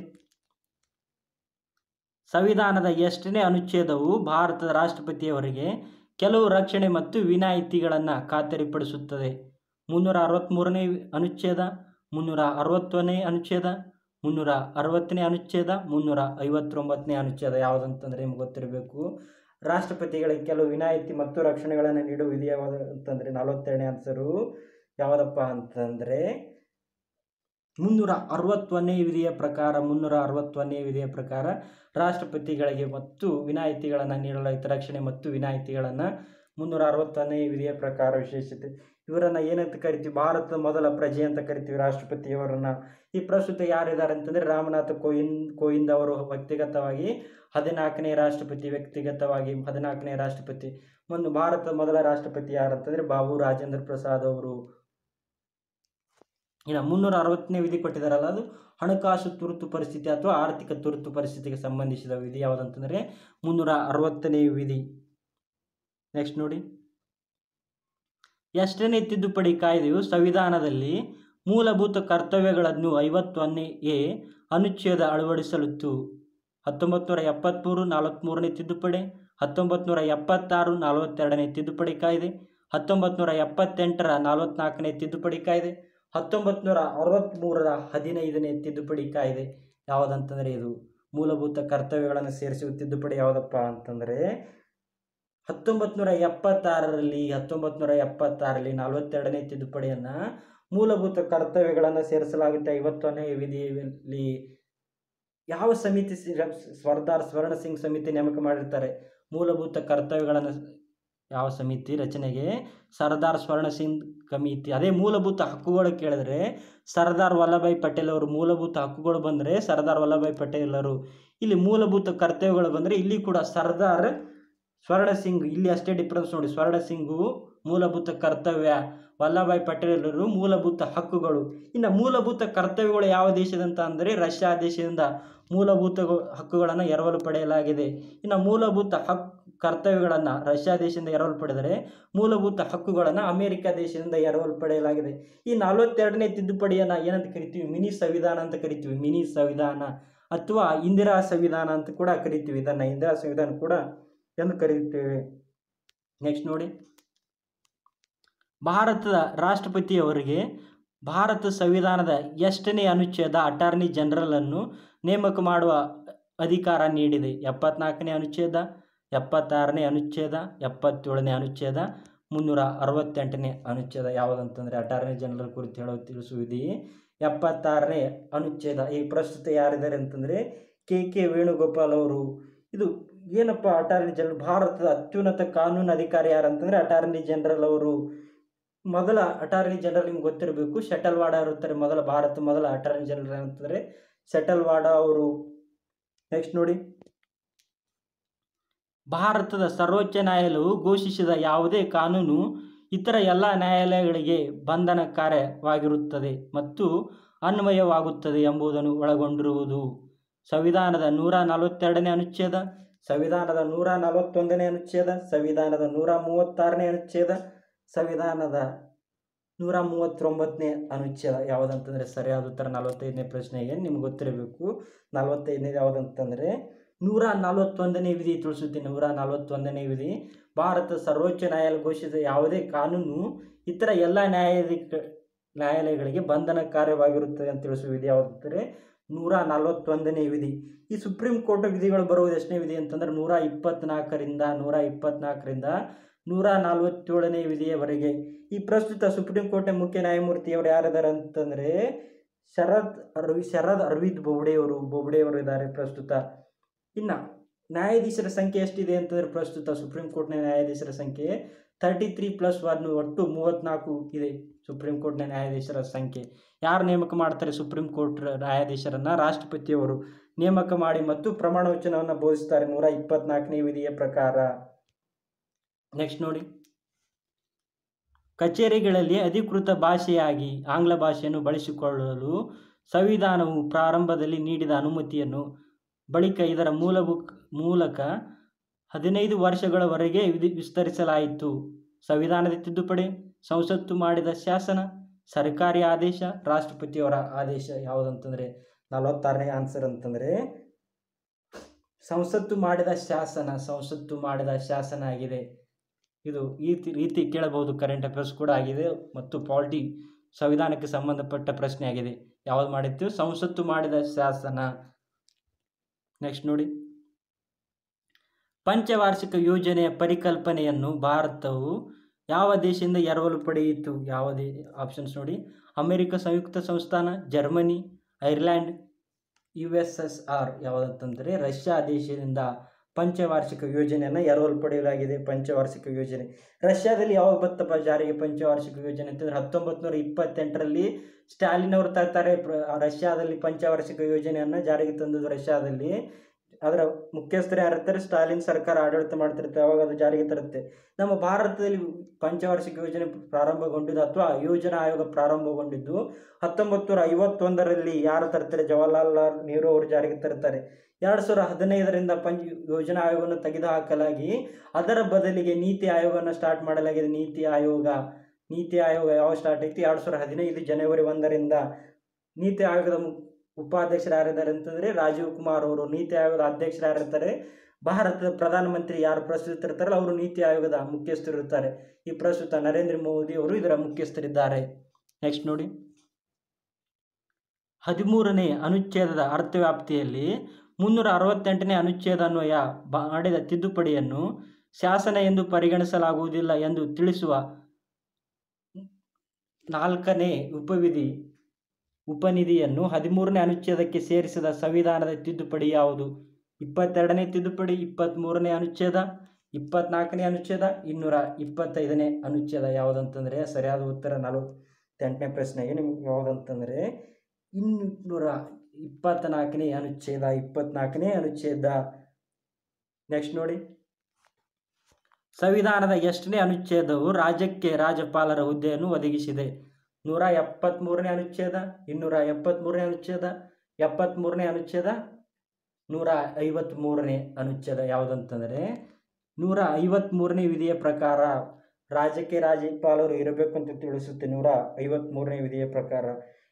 S1: ಸಂವಿಧಾನದ ಎಷ್ಟನೇ ಅನುಚ್ಛೇದವು ಭಾರತದ ರಾಷ್ಟ್ರಪತಿಯವರಿಗೆ ಕೆಲವು ರಕ್ಷಣೆ ಮತ್ತು ವಿನಾಯಿತಿಗಳನ್ನು ಖಾತರಿಪಡಿಸುತ್ತದೆ ಮುನ್ನೂರ ಅರವತ್ತ್ಮೂರನೇ ಅನುಚ್ಛೇದ ಮುನ್ನೂರ ಅರವತ್ತನೇ ಅನುಚ್ಛೇದ ಮುನ್ನೂರ ಅರವತ್ತನೇ ಅನುಚ್ಛೇದ ಮುನ್ನೂರ ಐವತ್ತೊಂಬತ್ತನೇ ಅನುಚ್ಛೇದ ಯಾವುದಂತಂದರೆ ನಿಮ್ಗೆ ಗೊತ್ತಿರಬೇಕು ರಾಷ್ಟ್ರಪತಿಗಳಿಗೆ ಕೆಲವು ವಿನಾಯಿತಿ ಮತ್ತು ರಕ್ಷಣೆಗಳನ್ನು ನೀಡುವ ವಿಧಿ ಯಾವುದು ಅಂತಂದರೆ ನಲವತ್ತೆರಡನೇ ಆನ್ಸರು ಯಾವುದಪ್ಪ ಅಂತಂದರೆ ಮುನ್ನೂರ ಅರವತ್ತೊಂದನೇ ವಿಧಿಯ ಪ್ರಕಾರ ಮುನ್ನೂರ ಅರವತ್ತೊಂದನೇ ವಿಧಿಯ ಪ್ರಕಾರ ರಾಷ್ಟ್ರಪತಿಗಳಿಗೆ ಮತ್ತು ವಿನಾಯಿತಿಗಳನ್ನು ನೀಡಲಾಯಿತು ರಕ್ಷಣೆ ಮತ್ತು ವಿನಾಯಿತಿಗಳನ್ನು ಮುನ್ನೂರ ಅರವತ್ತೊಂದನೇ ವಿಧಿಯ ಪ್ರಕಾರ ವಿಶೇಷತೆ ಇವರನ್ನು ಏನಂತ ಕರಿತೀವಿ ಭಾರತದ ಮೊದಲ ಪ್ರಜೆ ಅಂತ ಕರಿತೀವಿ ರಾಷ್ಟ್ರಪತಿಯವರನ್ನು ಈ ಪ್ರಸ್ತುತ ಯಾರಿದ್ದಾರೆ ಅಂತಂದರೆ ರಾಮನಾಥ್ ಕೋವಿಂದ್ ಕೋವಿಂದ್ ಅವರು ವ್ಯಕ್ತಿಗತವಾಗಿ ಹದಿನಾಲ್ಕನೇ ರಾಷ್ಟ್ರಪತಿ ವ್ಯಕ್ತಿಗತವಾಗಿ ಹದಿನಾಲ್ಕನೇ ರಾಷ್ಟ್ರಪತಿ ಒಂದು ಭಾರತದ ಮೊದಲ ರಾಷ್ಟ್ರಪತಿ ಯಾರಂತಂದರೆ ಬಾಬು ರಾಜೇಂದ್ರ ಪ್ರಸಾದ್ ಅವರು ಇನ್ನು ಮುನ್ನೂರ ಅರವತ್ತನೇ ವಿಧಿ ಕೊಟ್ಟಿದ್ದಾರಲ್ಲ ಅದು ಹಣಕಾಸು ತುರ್ತು ಪರಿಸ್ಥಿತಿ ಅಥವಾ ಆರ್ಥಿಕ ತುರ್ತು ಪರಿಸ್ಥಿತಿಗೆ ಸಂಬಂಧಿಸಿದ ವಿಧಿ ಯಾವುದಂತಂದರೆ ಮುನ್ನೂರ ಅರವತ್ತನೇ ವಿಧಿ ನೆಕ್ಸ್ಟ್ ನೋಡಿ ಎಷ್ಟನೇ ತಿದ್ದುಪಡಿ ಕಾಯ್ದೆಯು ಸಂವಿಧಾನದಲ್ಲಿ ಮೂಲಭೂತ ಕರ್ತವ್ಯಗಳನ್ನು ಐವತ್ತೊಂದನೇ ಎ ಅನುಚ್ಛೇದ ಅಳವಡಿಸಲಿತ್ತು ಹತ್ತೊಂಬತ್ತು ನೂರ ಎಪ್ಪತ್ತ್ಮೂರು ನಲವತ್ತ್ಮೂರನೇ ತಿದ್ದುಪಡಿ ಹತ್ತೊಂಬತ್ತು ನೂರ ಎಪ್ಪತ್ತಾರು ನಲವತ್ತೆರಡನೇ ತಿದ್ದುಪಡಿ ಕಾಯ್ದೆ ಹತ್ತೊಂಬತ್ತು ನೂರ ಎಪ್ಪತ್ತೆಂಟರ ನಲವತ್ತ್ನಾಲ್ಕನೇ ತಿದ್ದುಪಡಿ ಕಾಯ್ದೆ ಹತ್ತೊಂಬತ್ತು ನೂರ ಅರವತ್ತ್ಮೂರರ ಹದಿನೈದನೇ ತಿದ್ದುಪಡಿ ಕಾಯ್ದೆ ಯಾವುದಂತಂದರೆ ಇದು ಮೂಲಭೂತ ಕರ್ತವ್ಯಗಳನ್ನು ಸೇರಿಸುವ ತಿದ್ದುಪಡಿ ಯಾವುದಪ್ಪ ಅಂತಂದರೆ ಹತ್ತೊಂಬತ್ತು ನೂರ ಎಪ್ಪತ್ತಾರರಲ್ಲಿ ಹತ್ತೊಂಬತ್ತು ನೂರ ಎಪ್ಪತ್ತಾರರಲ್ಲಿ ನಲವತ್ತೆರಡನೇ ತಿದ್ದುಪಡಿಯನ್ನು ಮೂಲಭೂತ ಕರ್ತವ್ಯಗಳನ್ನು ಸೇರಿಸಲಾಗುತ್ತೆ ಐವತ್ತೊಂದನೇ ವಿಧಿಯಲ್ಲಿ ಯಾವ ಸಮಿತಿ ಸರ್ದಾರ್ ಸ್ವರ್ಣ ಸಿಂಗ್ ಸಮಿತಿ ನೇಮಕ ಮಾಡಿರ್ತಾರೆ ಮೂಲಭೂತ ಕರ್ತವ್ಯಗಳನ್ನು ಯಾವ ಸಮಿತಿ ರಚನೆಗೆ ಸರ್ದಾರ್ ಸ್ವರ್ಣ ಸಿಂಗ್ ಕಮಿಟಿ ಅದೇ ಮೂಲಭೂತ ಹಕ್ಕುಗಳು ಕೇಳಿದ್ರೆ ಸರ್ದಾರ್ ವಲ್ಲಭಾಯ್ ಪಟೇಲ್ ಅವರು ಮೂಲಭೂತ ಹಕ್ಕುಗಳು ಬಂದರೆ ಸರ್ದಾರ್ ವಲ್ಲಭಾಯ್ ಪಟೇಲ್ ಅವರು ಇಲ್ಲಿ ಮೂಲಭೂತ ಕರ್ತವ್ಯಗಳು ಬಂದರೆ ಇಲ್ಲಿ ಕೂಡ ಸರ್ದಾರ್ ಸ್ವರ್ಣ ಸಿಂಗ್ ಇಲ್ಲಿ ಅಷ್ಟೇ ಡಿಫ್ರೆನ್ಸ್ ನೋಡಿ ಸ್ವರ್ಣ ಸಿಂಗು ಮೂಲಭೂತ ಕರ್ತವ್ಯ ವಲ್ಲಭಾಯ್ ಪಟೇಲರು ಮೂಲಭೂತ ಹಕ್ಕುಗಳು ಇನ್ನು ಮೂಲಭೂತ ಕರ್ತವ್ಯಗಳು ಯಾವ ದೇಶದಂತ ಅಂದರೆ ರಷ್ಯಾ ದೇಶದಿಂದ ಮೂಲಭೂತ ಹಕ್ಕುಗಳನ್ನು ಎರವಲು ಪಡೆಯಲಾಗಿದೆ ಇನ್ನು ಮೂಲಭೂತ ಹಕ್ ಕರ್ತವ್ಯಗಳನ್ನು ರಷ್ಯಾ ದೇಶದಿಂದ ಎರವಲು ಪಡೆದರೆ ಮೂಲಭೂತ ಹಕ್ಕುಗಳನ್ನು ಅಮೆರಿಕ ದೇಶದಿಂದ ಎರವಲು ಪಡೆಯಲಾಗಿದೆ ಈ ನಲವತ್ತೆರಡನೇ ತಿದ್ದುಪಡಿಯನ್ನು ಏನಂತ ಕರಿತೀವಿ ಮಿನಿ ಸಂವಿಧಾನ ಅಂತ ಕರಿತೀವಿ ಮಿನಿ ಸಂವಿಧಾನ ಅಥವಾ ಇಂದಿರಾ ಸಂವಿಧಾನ ಅಂತ ಕೂಡ ಕರಿತೀವಿ ಇದನ್ನು ಇಂದಿರಾ ಸಂವಿಧಾನ ಕೂಡ ಎಂದು ಕರೆಯುತ್ತೇವೆ ನೆಕ್ಸ್ಟ್ ನೋಡಿ ಭಾರತದ ರಾಷ್ಟ್ರಪತಿಯವರಿಗೆ ಭಾರತ ಸಂವಿಧಾನದ ಎಷ್ಟನೇ ಅನುಚ್ಛೇದ ಅಟಾರ್ನಿ ಜನರಲನ್ನು ನೇಮಕ ಮಾಡುವ ಅಧಿಕಾರ ನೀಡಿದೆ ಎಪ್ಪತ್ನಾಲ್ಕನೇ ಅನುಚ್ಛೇದ ಎಪ್ಪತ್ತಾರನೇ ಅನುಚ್ಛೇದ ಎಪ್ಪತ್ತೇಳನೇ ಅನುಚ್ಛೇದ ಮುನ್ನೂರ ಅರವತ್ತೆಂಟನೇ ಅನುಚ್ಛೇದ ಯಾವುದಂತಂದರೆ ಅಟಾರ್ನಿ ಜನರಲ್ ಕುರಿತು ಹೇಳೋ ತಿಳಿಸುವಿದಿ ಎಪ್ಪತ್ತಾರನೇ ಅನುಚ್ಛೇದ ಈ ಪ್ರಸ್ತುತ ಯಾರಿದ್ದಾರೆ ಅಂತಂದರೆ ಕೆ ಕೆ ವೇಣುಗೋಪಾಲ್ ಅವರು ಇದು ಏನಪ್ಪ ಅಟಾರ್ನಿ ಜನರಲ್ ಭಾರತದ ಅತ್ಯುನ್ನತ ಕಾನೂನು ಅಧಿಕಾರಿ ಯಾರಂತಂದರೆ ಅಟಾರ್ನಿ ಜನರಲ್ ಅವರು ಮೊದಲ ಅಟಾರ್ನಿ ಜನರಲ್ ನಿಮ್ಗೆ ಗೊತ್ತಿರಬೇಕು ಶಟಲ್ವಾಡ ಇರುತ್ತಾರೆ ಮೊದಲ ಭಾರತ ಮೊದಲ ಅಟಾರ್ನಿ ಜನರಲ್ ಅಂತಂದರೆ ಶಟಲ್ವಾಡ ಅವರು ನೆಕ್ಸ್ಟ್ ನೋಡಿ ಭಾರತದ ಸರ್ವೋಚ್ಚ ನ್ಯಾಯಾಲಯವು ಘೋಷಿಸಿದ ಯಾವುದೇ ಕಾನೂನು ಇತರ ಎಲ್ಲ ನ್ಯಾಯಾಲಯಗಳಿಗೆ ಬಂಧನಕಾರ್ಯವಾಗಿರುತ್ತದೆ ಮತ್ತು ಅನ್ವಯವಾಗುತ್ತದೆ ಎಂಬುದನ್ನು ಒಳಗೊಂಡಿರುವುದು ಸಂವಿಧಾನದ ನೂರ ನಲವತ್ತೆರಡನೇ ಅನುಚ್ಛೇದ ಸಂವಿಧಾನದ ನೂರ ನಲವತ್ತೊಂದನೇ ಅನುಚ್ಛೇದ ಸಂವಿಧಾನದ ನೂರ ಮೂವತ್ತಾರನೇ ಅನುಚ್ಛೇದ ಸಂವಿಧಾನದ ನೂರ ಮೂವತ್ತೊಂಬತ್ತನೇ ಅನುಚ್ಛೇದ ಯಾವುದಂತಂದರೆ ಸರಿಯಾದ ಉತ್ತರ ನಲವತ್ತೈದನೇ ಪ್ರಶ್ನೆಗೆ ನಿಮ್ಗೆ ಗೊತ್ತಿರಬೇಕು ನಲವತ್ತೈದನೇದು ಯಾವುದಂತಂದರೆ ನೂರ ನಲವತ್ತೊಂದನೇ ವಿಧಿ ತಿಳಿಸುತ್ತೀನಿ ನೂರ ನಲವತ್ತೊಂದನೇ ವಿಧಿ ಭಾರತ ಸರ್ವೋಚ್ಚ ನ್ಯಾಯಾಲಯ ಘೋಷಿಸಿದ ಯಾವುದೇ ಕಾನೂನು ಇತರ ಎಲ್ಲ ನ್ಯಾಯಾಧಿಕ ನ್ಯಾಯಾಲಯಗಳಿಗೆ ಬಂಧನ ಕಾರ್ಯವಾಗಿರುತ್ತದೆ ಅಂತ ತಿಳಿಸುವ ವಿಧಿ ಯಾವುದಂದರೆ ನೂರ ನಲವತ್ತೊಂದನೇ ವಿಧಿ ಈ ಸುಪ್ರೀಂ ಕೋರ್ಟ್ ವಿಧಿಗಳು ಬರುವುದು ಎಷ್ಟನೇ ವಿಧಿ ಅಂತಂದ್ರೆ ನೂರ ಇಪ್ಪತ್ನಾಲ್ಕರಿಂದ ನೂರ ಇಪ್ಪತ್ನಾಲ್ಕರಿಂದ ನೂರ ನಲವತ್ತೇಳನೇ ವಿಧಿಯವರೆಗೆ ಈ ಪ್ರಸ್ತುತ ಸುಪ್ರೀಂ ಕೋರ್ಟ್ನ ಮುಖ್ಯ ನ್ಯಾಯಮೂರ್ತಿಯವರು ಯಾರಿದ್ದಾರೆ ಅಂತಂದರೆ ಶರದ್ ಅರವಿ ಶರದ್ ಅರವಿಂದ್ ಬೊಬ್ಡೆಯವರು ಬೊಬ್ಡೆಯವರು ಇದ್ದಾರೆ ಪ್ರಸ್ತುತ ಇನ್ನು ನ್ಯಾಯಾಧೀಶರ ಸಂಖ್ಯೆ ಎಷ್ಟಿದೆ ಅಂತಂದರೆ ಪ್ರಸ್ತುತ ಸುಪ್ರೀಂ ಕೋರ್ಟ್ನ ನ್ಯಾಯಾಧೀಶರ ಸಂಖ್ಯೆ ತರ್ಟಿ ತ್ರೀ ಪ್ಲಸ್ ಒನ್ ಒಟ್ಟು ಮೂವತ್ತ್ನಾಲ್ಕು ಇದೆ ಸುಪ್ರೀಂ ಕೋರ್ಟ್ನ ನ್ಯಾಯಾಧೀಶರ ಸಂಖ್ಯೆ ಯಾರು ನೇಮಕ ಮಾಡ್ತಾರೆ ಸುಪ್ರೀಂ ಕೋರ್ಟ್ ನ್ಯಾಯಾಧೀಶರನ್ನು ರಾಷ್ಟ್ರಪತಿಯವರು ನೇಮಕ ಮಾಡಿ ಮತ್ತು ಪ್ರಮಾಣ ವಚನವನ್ನು ಬೋಧಿಸ್ತಾರೆ ನೂರ ಇಪ್ಪತ್ನಾಲ್ಕನೇ ವಿಧಿಯ ಪ್ರಕಾರ ನೆಕ್ಸ್ಟ್ ನೋಡಿ ಕಚೇರಿಗಳಲ್ಲಿ ಅಧಿಕೃತ ಭಾಷೆಯಾಗಿ ಆಂಗ್ಲ ಭಾಷೆಯನ್ನು ಬಳಸಿಕೊಳ್ಳಲು ಸಂವಿಧಾನವು ಪ್ರಾರಂಭದಲ್ಲಿ ನೀಡಿದ ಅನುಮತಿಯನ್ನು ಬಳಿಕ ಇದರ ಮೂಲಭೂಕ್ ಮೂಲಕ ಹದಿನೈದು ವರ್ಷಗಳವರೆಗೆ ವಿಧಿ ವಿಸ್ತರಿಸಲಾಯಿತು ಸಂವಿಧಾನದ ತಿದ್ದುಪಡಿ ಸಂಸತ್ತು ಮಾಡಿದ ಶಾಸನ ಸರ್ಕಾರಿ ಆದೇಶ ರಾಷ್ಟ್ರಪತಿಯವರ ಆದೇಶ ಯಾವುದಂತಂದರೆ ನಲವತ್ತಾರನೇ ಆನ್ಸರ್ ಅಂತಂದರೆ ಸಂಸತ್ತು ಮಾಡಿದ ಶಾಸನ ಸಂಸತ್ತು ಮಾಡಿದ ಶಾಸನ ಆಗಿದೆ ಇದು ಈ ತಿ- ರೀತಿ ಕೇಳಬಹುದು ಕರೆಂಟ್ ಅಫೇರ್ಸ್ ಕೂಡ ಆಗಿದೆ ಮತ್ತು ಪಾಲಿಟಿ ಸಂವಿಧಾನಕ್ಕೆ ಸಂಬಂಧಪಟ್ಟ ಪ್ರಶ್ನೆ ಆಗಿದೆ ಯಾವುದು ಮಾಡಿತ್ತು ಸಂಸತ್ತು ಮಾಡಿದ ಶಾಸನ ನೆಕ್ಸ್ಟ್ ನೋಡಿ ಪಂಚವಾರ್ಷಿಕ ಯೋಜನೆಯ ಪರಿಕಲ್ಪನೆಯನ್ನು ಭಾರತವು ಯಾವ ದೇಶದಿಂದ ಎರವಲು ಪಡೆಯಿತು ಯಾವುದೇ ಆಪ್ಷನ್ಸ್ ನೋಡಿ ಅಮೆರಿಕ ಸಂಯುಕ್ತ ಸಂಸ್ಥಾನ Germany Ireland U S S R ಯಾವುದಂತಂದರೆ ರಷ್ಯಾ ದೇಶದಿಂದ ಪಂಚವಾರ್ಷಿಕ ಯೋಜನೆಯನ್ನು ಎರವಲು ಪಡೆಯಲಾಗಿದೆ ಪಂಚವಾರ್ಷಿಕ ಯೋಜನೆ ರಷ್ಯಾದಲ್ಲಿ ಯಾವಾಗ ಬತ್ತಪ್ಪ ಜಾರಿಗೆ ಪಂಚವಾರ್ಷಿಕ ಯೋಜನೆ ಅಂತಂದರೆ ಹತ್ತೊಂಬತ್ತು ನೂರ ಇಪ್ಪತ್ತೆಂಟರಲ್ಲಿ ಸ್ಟಾಲಿನ್ ಅವರು ತರ್ತಾರೆ ಪ್ರ ರಷ್ಯಾದಲ್ಲಿ ಪಂಚವಾರ್ಷಿಕ ಯೋಜನೆಯನ್ನು ಜಾರಿಗೆ ತಂದದ್ದು ರಷ್ಯಾದಲ್ಲಿ ಅದರ ಮುಖ್ಯಸ್ಥರು ಯಾರಿರ್ತಾರೆ ಸ್ಟಾಲಿನ್ ಸರ್ಕಾರ ಆಡಳಿತ ಮಾಡ್ತಿರುತ್ತೆ ಅವಾಗ ಅದು ಜಾರಿಗೆ ತರುತ್ತೆ ನಮ್ಮ ಭಾರತದಲ್ಲಿ ಪಂಚವಾರ್ಷಿಕ ಯೋಜನೆ ಪ್ರಾರಂಭಗೊಂಡಿದ್ದು ಅಥವಾ ಯೋಜನಾ ಆಯೋಗ ಪ್ರಾರಂಭಗೊಂಡಿದ್ದು ಹತ್ತೊಂಬತ್ತು ನೂರ ಐವತ್ತೊಂದರಲ್ಲಿ ಯಾರು ತರ್ತಾರೆ ಜವಾಹರ್ಲಾಲ್ ನೆಹರು ಅವರು ಜಾರಿಗೆ ತರ್ತಾರೆ ಎರಡು ಸಾವಿರ ಹದಿನೈದರಿಂದ ಪಂಚ ಯೋಜನಾ ಆಯೋಗವನ್ನು ತೆಗೆದುಹಾಕಲಾಗಿ ಅದರ ಬದಲಿಗೆ ನೀತಿ ಆಯೋಗವನ್ನು ಸ್ಟಾರ್ಟ್ ಮಾಡಲಾಗಿದೆ ನೀತಿ ಆಯೋಗ ನೀತಿ ಆಯೋಗ ಯಾವ ಸ್ಟಾರ್ಟ್ ಐತಿ ಎರಡು ಸಾವಿರ ಹದಿನೈದು ಜನವರಿ ಒಂದರಿಂದ ನೀತಿ ಆಯೋಗದ ಮು- ಉಪಾಧ್ಯಕ್ಷರು ಯಾರಿದ್ದಾರೆ ಅಂತಂದರೆ ರಾಜೀವ್ ಕುಮಾರ್ ಅವರು ನೀತಿ ಆಯೋಗದ ಅಧ್ಯಕ್ಷರು ಯಾರಿರ್ತಾರೆ ಭಾರತದ ಪ್ರಧಾನಮಂತ್ರಿ ಯಾರು ಪ್ರಸ್ತುತ ಇರ್ತಾರಲ್ಲ ಅವರು ನೀತಿ ಆಯೋಗದ ಮುಖ್ಯಸ್ಥರು ಇರ್ತಾರೆ ಈ ಪ್ರಸ್ತುತ ನರೇಂದ್ರ ಮೋದಿ ಅವರು ಇದರ ಮುಖ್ಯಸ್ಥರಿದ್ದಾರೆ ನೆಕ್ಸ್ಟ್ ನೋಡಿ ಹದಿಮೂರನೇ ಅನುಚ್ಛೇದದ ಅರ್ಥವ್ಯಾಪ್ತಿಯಲ್ಲಿ ಮುನ್ನೂರ ಅರವತ್ತೆಂಟನೇ ಅನುಚ್ಛೇದ ಅನ್ವಯ ಮಾಡಿದ ತಿದ್ದುಪಡಿಯನ್ನು ಶಾಸನ ಎಂದು ಪರಿಗಣಿಸಲಾಗುವುದಿಲ್ಲ ಎಂದು ತಿಳಿಸುವ ನಾಲ್ಕನೇ ಉಪವಿಧಿ ಉಪನಿಧಿಯನ್ನು ಹದಿಮೂರನೇ ಅನುಚ್ಛೇದಕ್ಕೆ ಸೇರಿಸಿದ ಸಂವಿಧಾನದ ತಿದ್ದುಪಡಿ ಯಾವುದು ಇಪ್ಪತ್ತೆರಡನೇ ತಿದ್ದುಪಡಿ ಇಪ್ಪತ್ತ್ಮೂರನೇ ಅನುಚ್ಛೇದ ಇಪ್ಪತ್ನಾಲ್ಕನೇ ಅನುಚ್ಛೇದ ಇನ್ನೂರ ಇಪ್ಪತ್ತೈದನೇ ಅನುಚ್ಛೇದ ಯಾವುದಂತಂದರೆ ಸರಿಯಾದ ಉತ್ತರ ನಲವತ್ತೆಂಟನೇ ಪ್ರಶ್ನೆಗೆ ನಿಮ್ಗೆ ಯಾವುದಂತಂದರೆ ಇನ್ನೂರ ಇಪ್ಪತ್ತ್ನಾಲ್ಕನೇ ಅನುಚ್ಛೇದ ಇಪ್ಪತ್ನಾಲ್ಕನೇ ಅನುಚ್ಛೇದ ನೆಕ್ಸ್ಟ್ ನೋಡಿ ಸಂವಿಧಾನದ ಎಷ್ಟನೇ ಅನುಚ್ಛೇದವು ರಾಜ್ಯಕ್ಕೆ ರಾಜ್ಯಪಾಲರ ಹುದ್ದೆಯನ್ನು ಒದಗಿಸಿದೆ ನೂರ ಎಪ್ಪತ್ತ್ಮೂರನೇ ಅನುಚ್ಛೇದ ಇನ್ನೂರ ಎಪ್ಪತ್ತ್ಮೂರನೇ ಅನುಚ್ಛೇದ ಎಪ್ಪತ್ತ್ಮೂರನೇ ಅನುಚ್ಛೇದ ನೂರ ಐವತ್ತ್ಮೂರನೇ ಅನುಚ್ಛೇದ ಯಾವುದಂತಂದರೆ ನೂರ ಐವತ್ತ್ಮೂರನೇ ವಿಧಿಯ ಪ್ರಕಾರ ರಾಜ್ಯಕ್ಕೆ ರಾಜ್ಯಪಾಲರು ಇರಬೇಕು ಅಂತ ತಿಳಿಸುತ್ತೆ ನೂರ ಐವತ್ತ್ಮೂರನೇ ವಿಧಿಯ ಪ್ರಕಾರ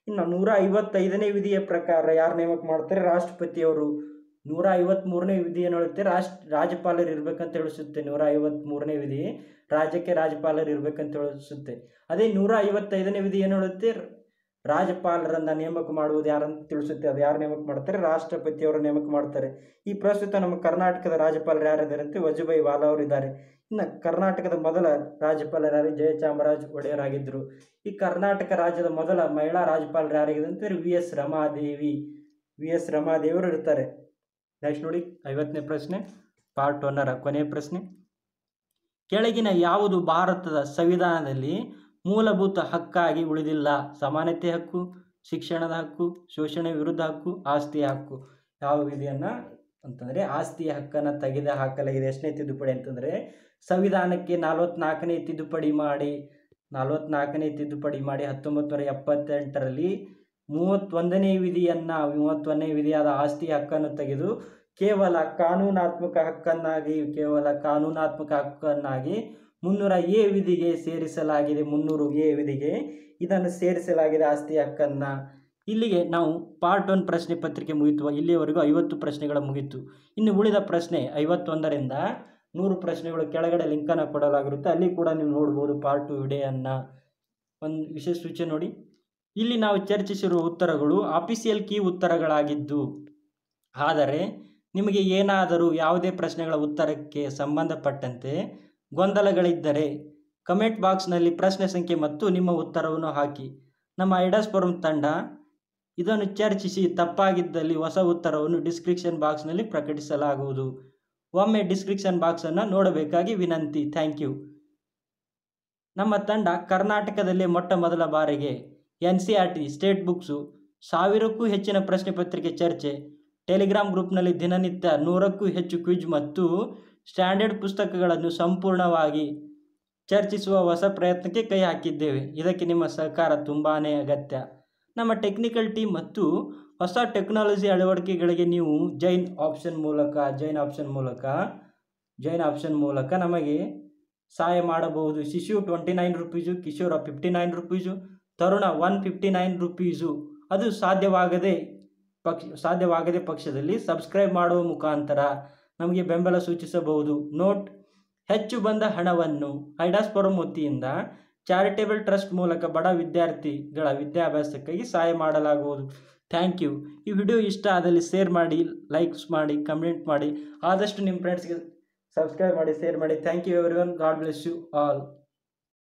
S1: ಇನ್ನು ನೂರ ಐವತ್ತೈದನೇ ವಿಧಿಯ ಪ್ರಕಾರ ಯಾರು ನೇಮಕ ಮಾಡ್ತಾರೆ ರಾಷ್ಟ್ರಪತಿಯವರು ನೂರ ಐವತ್ತ್ಮೂರನೇ ವಿಧಿ ಏನು ಹೇಳುತ್ತೆ ರಾಷ್ಟ್ರ ರಾಜ್ಯಪಾಲರು ಇರಬೇಕಂತ ತಿಳಿಸುತ್ತೆ ನೂರ ಐವತ್ತ್ಮೂರನೇ ವಿಧಿ ರಾಜ್ಯಕ್ಕೆ ರಾಜ್ಯಪಾಲರು ಇರಬೇಕಂತ ತಿಳಿಸುತ್ತೆ ಅದೇ ನೂರ ಐವತ್ತೈದನೇ ವಿಧಿ ಏನು ಹೇಳುತ್ತೆ ರಾಜ್ಯಪಾಲರನ್ನ ನೇಮಕ ಮಾಡುವುದು ಯಾರಂತ ತಿಳಿಸುತ್ತೆ ಅದು ಯಾರು ನೇಮಕ ಮಾಡ್ತಾರೆ ರಾಷ್ಟ್ರಪತಿಯವರು ನೇಮಕ ಮಾಡ್ತಾರೆ ಈ ಪ್ರಸ್ತುತ ನಮ್ಮ ಕರ್ನಾಟಕದ ರಾಜ್ಯಪಾಲರು ಯಾರಿದ್ದಾರೆ ಅಂತ ವಜುಭಾಯಿ ವಾಲಾ ಅವರು ಇದ್ದಾರೆ ಇನ್ನು ಕರ್ನಾಟಕದ ಮೊದಲ ರಾಜ್ಯಪಾಲರು ಯಾರು ಜಯಚಾಮರಾಜ ಒಡೆಯರ್ ಆಗಿದ್ದರು ಈ ಕರ್ನಾಟಕ ರಾಜ್ಯದ ಮೊದಲ ಮಹಿಳಾ ರಾಜ್ಯಪಾಲರು ಯಾರಾಗಿದೆ ಅಂತಂದ್ರೆ V S Ramadevi V S ರಮಾದೇವರು ಇರ್ತಾರೆ ನೆಕ್ಸ್ಟ್ ನೋಡಿ ಐವತ್ತನೇ ಪ್ರಶ್ನೆ ಪಾರ್ಟ್ ಒನ್ನರ ಕೊನೆಯ ಪ್ರಶ್ನೆ ಕೆಳಗಿನ ಯಾವುದು ಭಾರತದ ಸಂವಿಧಾನದಲ್ಲಿ ಮೂಲಭೂತ ಹಕ್ಕಾಗಿ ಉಳಿದಿಲ್ಲ ಸಮಾನತೆ ಹಕ್ಕು ಶಿಕ್ಷಣದ ಹಕ್ಕು ಶೋಷಣೆ ವಿರುದ್ಧ ಹಕ್ಕು ಆಸ್ತಿಯ ಹಕ್ಕು ಯಾವ ವಿಧಿಯನ್ನು ಅಂತಂದರೆ ಆಸ್ತಿಯ ಹಕ್ಕನ್ನು ತೆಗೆದು ಹಾಕಲಾಗಿದೆ ಎಷ್ಟನೇ ತಿದ್ದುಪಡಿ ಅಂತಂದರೆ ಸಂವಿಧಾನಕ್ಕೆ ನಲವತ್ನಾಲ್ಕನೇ ತಿದ್ದುಪಡಿ ಮಾಡಿ ನಲವತ್ನಾಲ್ಕನೇ ತಿದ್ದುಪಡಿ ಮಾಡಿ ಹತ್ತೊಂಬತ್ತು ನೂರ ಎಪ್ಪತ್ತೆಂಟರಲ್ಲಿ ಮೂವತ್ತೊಂದನೇ ವಿಧಿಯನ್ನು ಮೂವತ್ತೊಂದನೇ ವಿಧಿಯಾದ ಆಸ್ತಿ ಹಕ್ಕನ್ನು ತೆಗೆದು ಕೇವಲ ಕಾನೂನಾತ್ಮಕ ಹಕ್ಕನ್ನಾಗಿ ಕೇವಲ ಕಾನೂನಾತ್ಮಕ ಹಕ್ಕನ್ನಾಗಿ ಮುನ್ನೂರ ಎ ವಿಧಿಗೆ ಸೇರಿಸಲಾಗಿದೆ ಮುನ್ನೂರು ಎ ವಿಧಿಗೆ ಇದನ್ನು ಸೇರಿಸಲಾಗಿದೆ ಆಸ್ತಿ ಹಕ್ಕನ್ನು ಇಲ್ಲಿಗೆ ನಾವು ಪಾರ್ಟ್ ಒನ್ ಪ್ರಶ್ನೆ ಪತ್ರಿಕೆ ಮುಗಿತು ಇಲ್ಲಿಯವರೆಗೂ ಐವತ್ತು ಪ್ರಶ್ನೆಗಳ ಮುಗಿತು ಇನ್ನು ಉಳಿದ ಪ್ರಶ್ನೆ ಐವತ್ತೊಂದರಿಂದ ನೂರು ಪ್ರಶ್ನೆಗಳು ಕೆಳಗಡೆ ಲಿಂಕನ್ನು ಕೊಡಲಾಗಿರುತ್ತೆ ಅಲ್ಲಿ ಕೂಡ ನೀವು ನೋಡ್ಬೋದು ಪಾರ್ಟ್ ಟು ವಿಡಿಯೋನ್ನು ಒಂದು ವಿಶೇಷ ಸೂಚನೆ ನೋಡಿ ಇಲ್ಲಿ ನಾವು ಚರ್ಚಿಸಿರುವ ಉತ್ತರಗಳು ಆಫೀಸಿಯಲ್ ಕೀ ಉತ್ತರಗಳಾಗಿದ್ದು ಆದರೆ ನಿಮಗೆ ಏನಾದರೂ ಯಾವುದೇ ಪ್ರಶ್ನೆಗಳ ಉತ್ತರಕ್ಕೆ ಸಂಬಂಧಪಟ್ಟಂತೆ ಗೊಂದಲಗಳಿದ್ದರೆ ಕಮೆಂಟ್ ಬಾಕ್ಸ್ನಲ್ಲಿ ಪ್ರಶ್ನೆ ಸಂಖ್ಯೆ ಮತ್ತು ನಿಮ್ಮ ಉತ್ತರವನ್ನು ಹಾಕಿ ನಮ್ಮ ಐಡಾಸ್ ಫೋರಂ ತಂಡ ಇದನ್ನು ಚರ್ಚಿಸಿ ತಪ್ಪಾಗಿದ್ದಲ್ಲಿ ಹೊಸ ಉತ್ತರವನ್ನು ಡಿಸ್ಕ್ರಿಪ್ಷನ್ ಬಾಕ್ಸ್ನಲ್ಲಿ ಪ್ರಕಟಿಸಲಾಗುವುದು ಒಮ್ಮೆ ಡಿಸ್ಕ್ರಿಪ್ಷನ್ ಬಾಕ್ಸನ್ನು ನೋಡಬೇಕಾಗಿ ವಿನಂತಿ ಥ್ಯಾಂಕ್ ಯು ನಮ್ಮ ತಂಡ ಕರ್ನಾಟಕದಲ್ಲಿ ಮೊಟ್ಟ ಮೊದಲ ಬಾರಿಗೆ N C R T state books ಸಾವಿರಕ್ಕೂ ಹೆಚ್ಚಿನ ಪ್ರಶ್ನೆ ಪತ್ರಿಕೆ ಚರ್ಚೆ ಟೆಲಿಗ್ರಾಮ್ ಗ್ರೂಪ್ನಲ್ಲಿ ದಿನನಿತ್ಯ ನೂರಕ್ಕೂ ಹೆಚ್ಚು ಕ್ವಿಜ್ ಮತ್ತು ಸ್ಟ್ಯಾಂಡರ್ಡ್ ಪುಸ್ತಕಗಳನ್ನು ಸಂಪೂರ್ಣವಾಗಿ ಚರ್ಚಿಸುವ ಹೊಸ ಪ್ರಯತ್ನಕ್ಕೆ ಕೈ ಹಾಕಿದ್ದೇವೆ ಇದಕ್ಕೆ ನಿಮ್ಮ ಸಹಕಾರ ತುಂಬಾ ಅಗತ್ಯ ನಮ್ಮ ಟೆಕ್ನಿಕಲ್ ಟೀಮ್ ಮತ್ತು ಹೊಸ ಟೆಕ್ನಾಲಜಿ ಅಳವಡಿಕೆಗಳಿಗೆ ನೀವು ಜೈನ್ ಆಪ್ಷನ್ ಮೂಲಕ ಜೈನ್ ಆಪ್ಷನ್ ಮೂಲಕ ಜೈನ್ ಆಪ್ಷನ್ ಮೂಲಕ ನಮಗೆ ಸಹಾಯ ಮಾಡಬಹುದು ಶಿಶು ಟ್ವೆಂಟಿ ನೈನ್ ರುಪೀಸು ಕಿಶೋರ ಫಿಫ್ಟಿ ನೈನ್ ರುಪೀಸು ತರುಣ ಒನ್ ಫಿಫ್ಟಿ ನೈನ್ ರುಪೀಸು ಅದು ಸಾಧ್ಯವಾಗದೆ ಪಕ್ಷ ಸಾಧ್ಯವಾಗದೆ ಪಕ್ಷದಲ್ಲಿ ಸಬ್ಸ್ಕ್ರೈಬ್ ಮಾಡುವ ಮುಖಾಂತರ ನಮಗೆ ಬೆಂಬಲ ಸೂಚಿಸಬಹುದು ನೋಟ್ ಹೆಚ್ಚು ಬಂದ ಹಣವನ್ನು ಐಡಾಸ್ಪುರಂ ವತಿಯಿಂದ ಚಾರಿಟೇಬಲ್ ಟ್ರಸ್ಟ್ ಮೂಲಕ ಬಡ ವಿದ್ಯಾರ್ಥಿಗಳ ವಿದ್ಯಾಭ್ಯಾಸಕ್ಕಾಗಿ ಸಹಾಯ ಮಾಡಲಾಗುವುದು ಥ್ಯಾಂಕ್ ಯು ಈ ವಿಡಿಯೋ ಇಷ್ಟ ಆದಲ್ಲಿ ಶೇರ್ ಮಾಡಿ ಲೈಕ್ಸ್ ಮಾಡಿ ಕಮೆಂಟ್ ಮಾಡಿ ಆದಷ್ಟು ನಿಮ್ಮ ಫ್ರೆಂಡ್ಸ್ಗೆ ಸಬ್ಸ್ಕ್ರೈಬ್ ಮಾಡಿ ಶೇರ್ ಮಾಡಿ thank you everyone God bless you all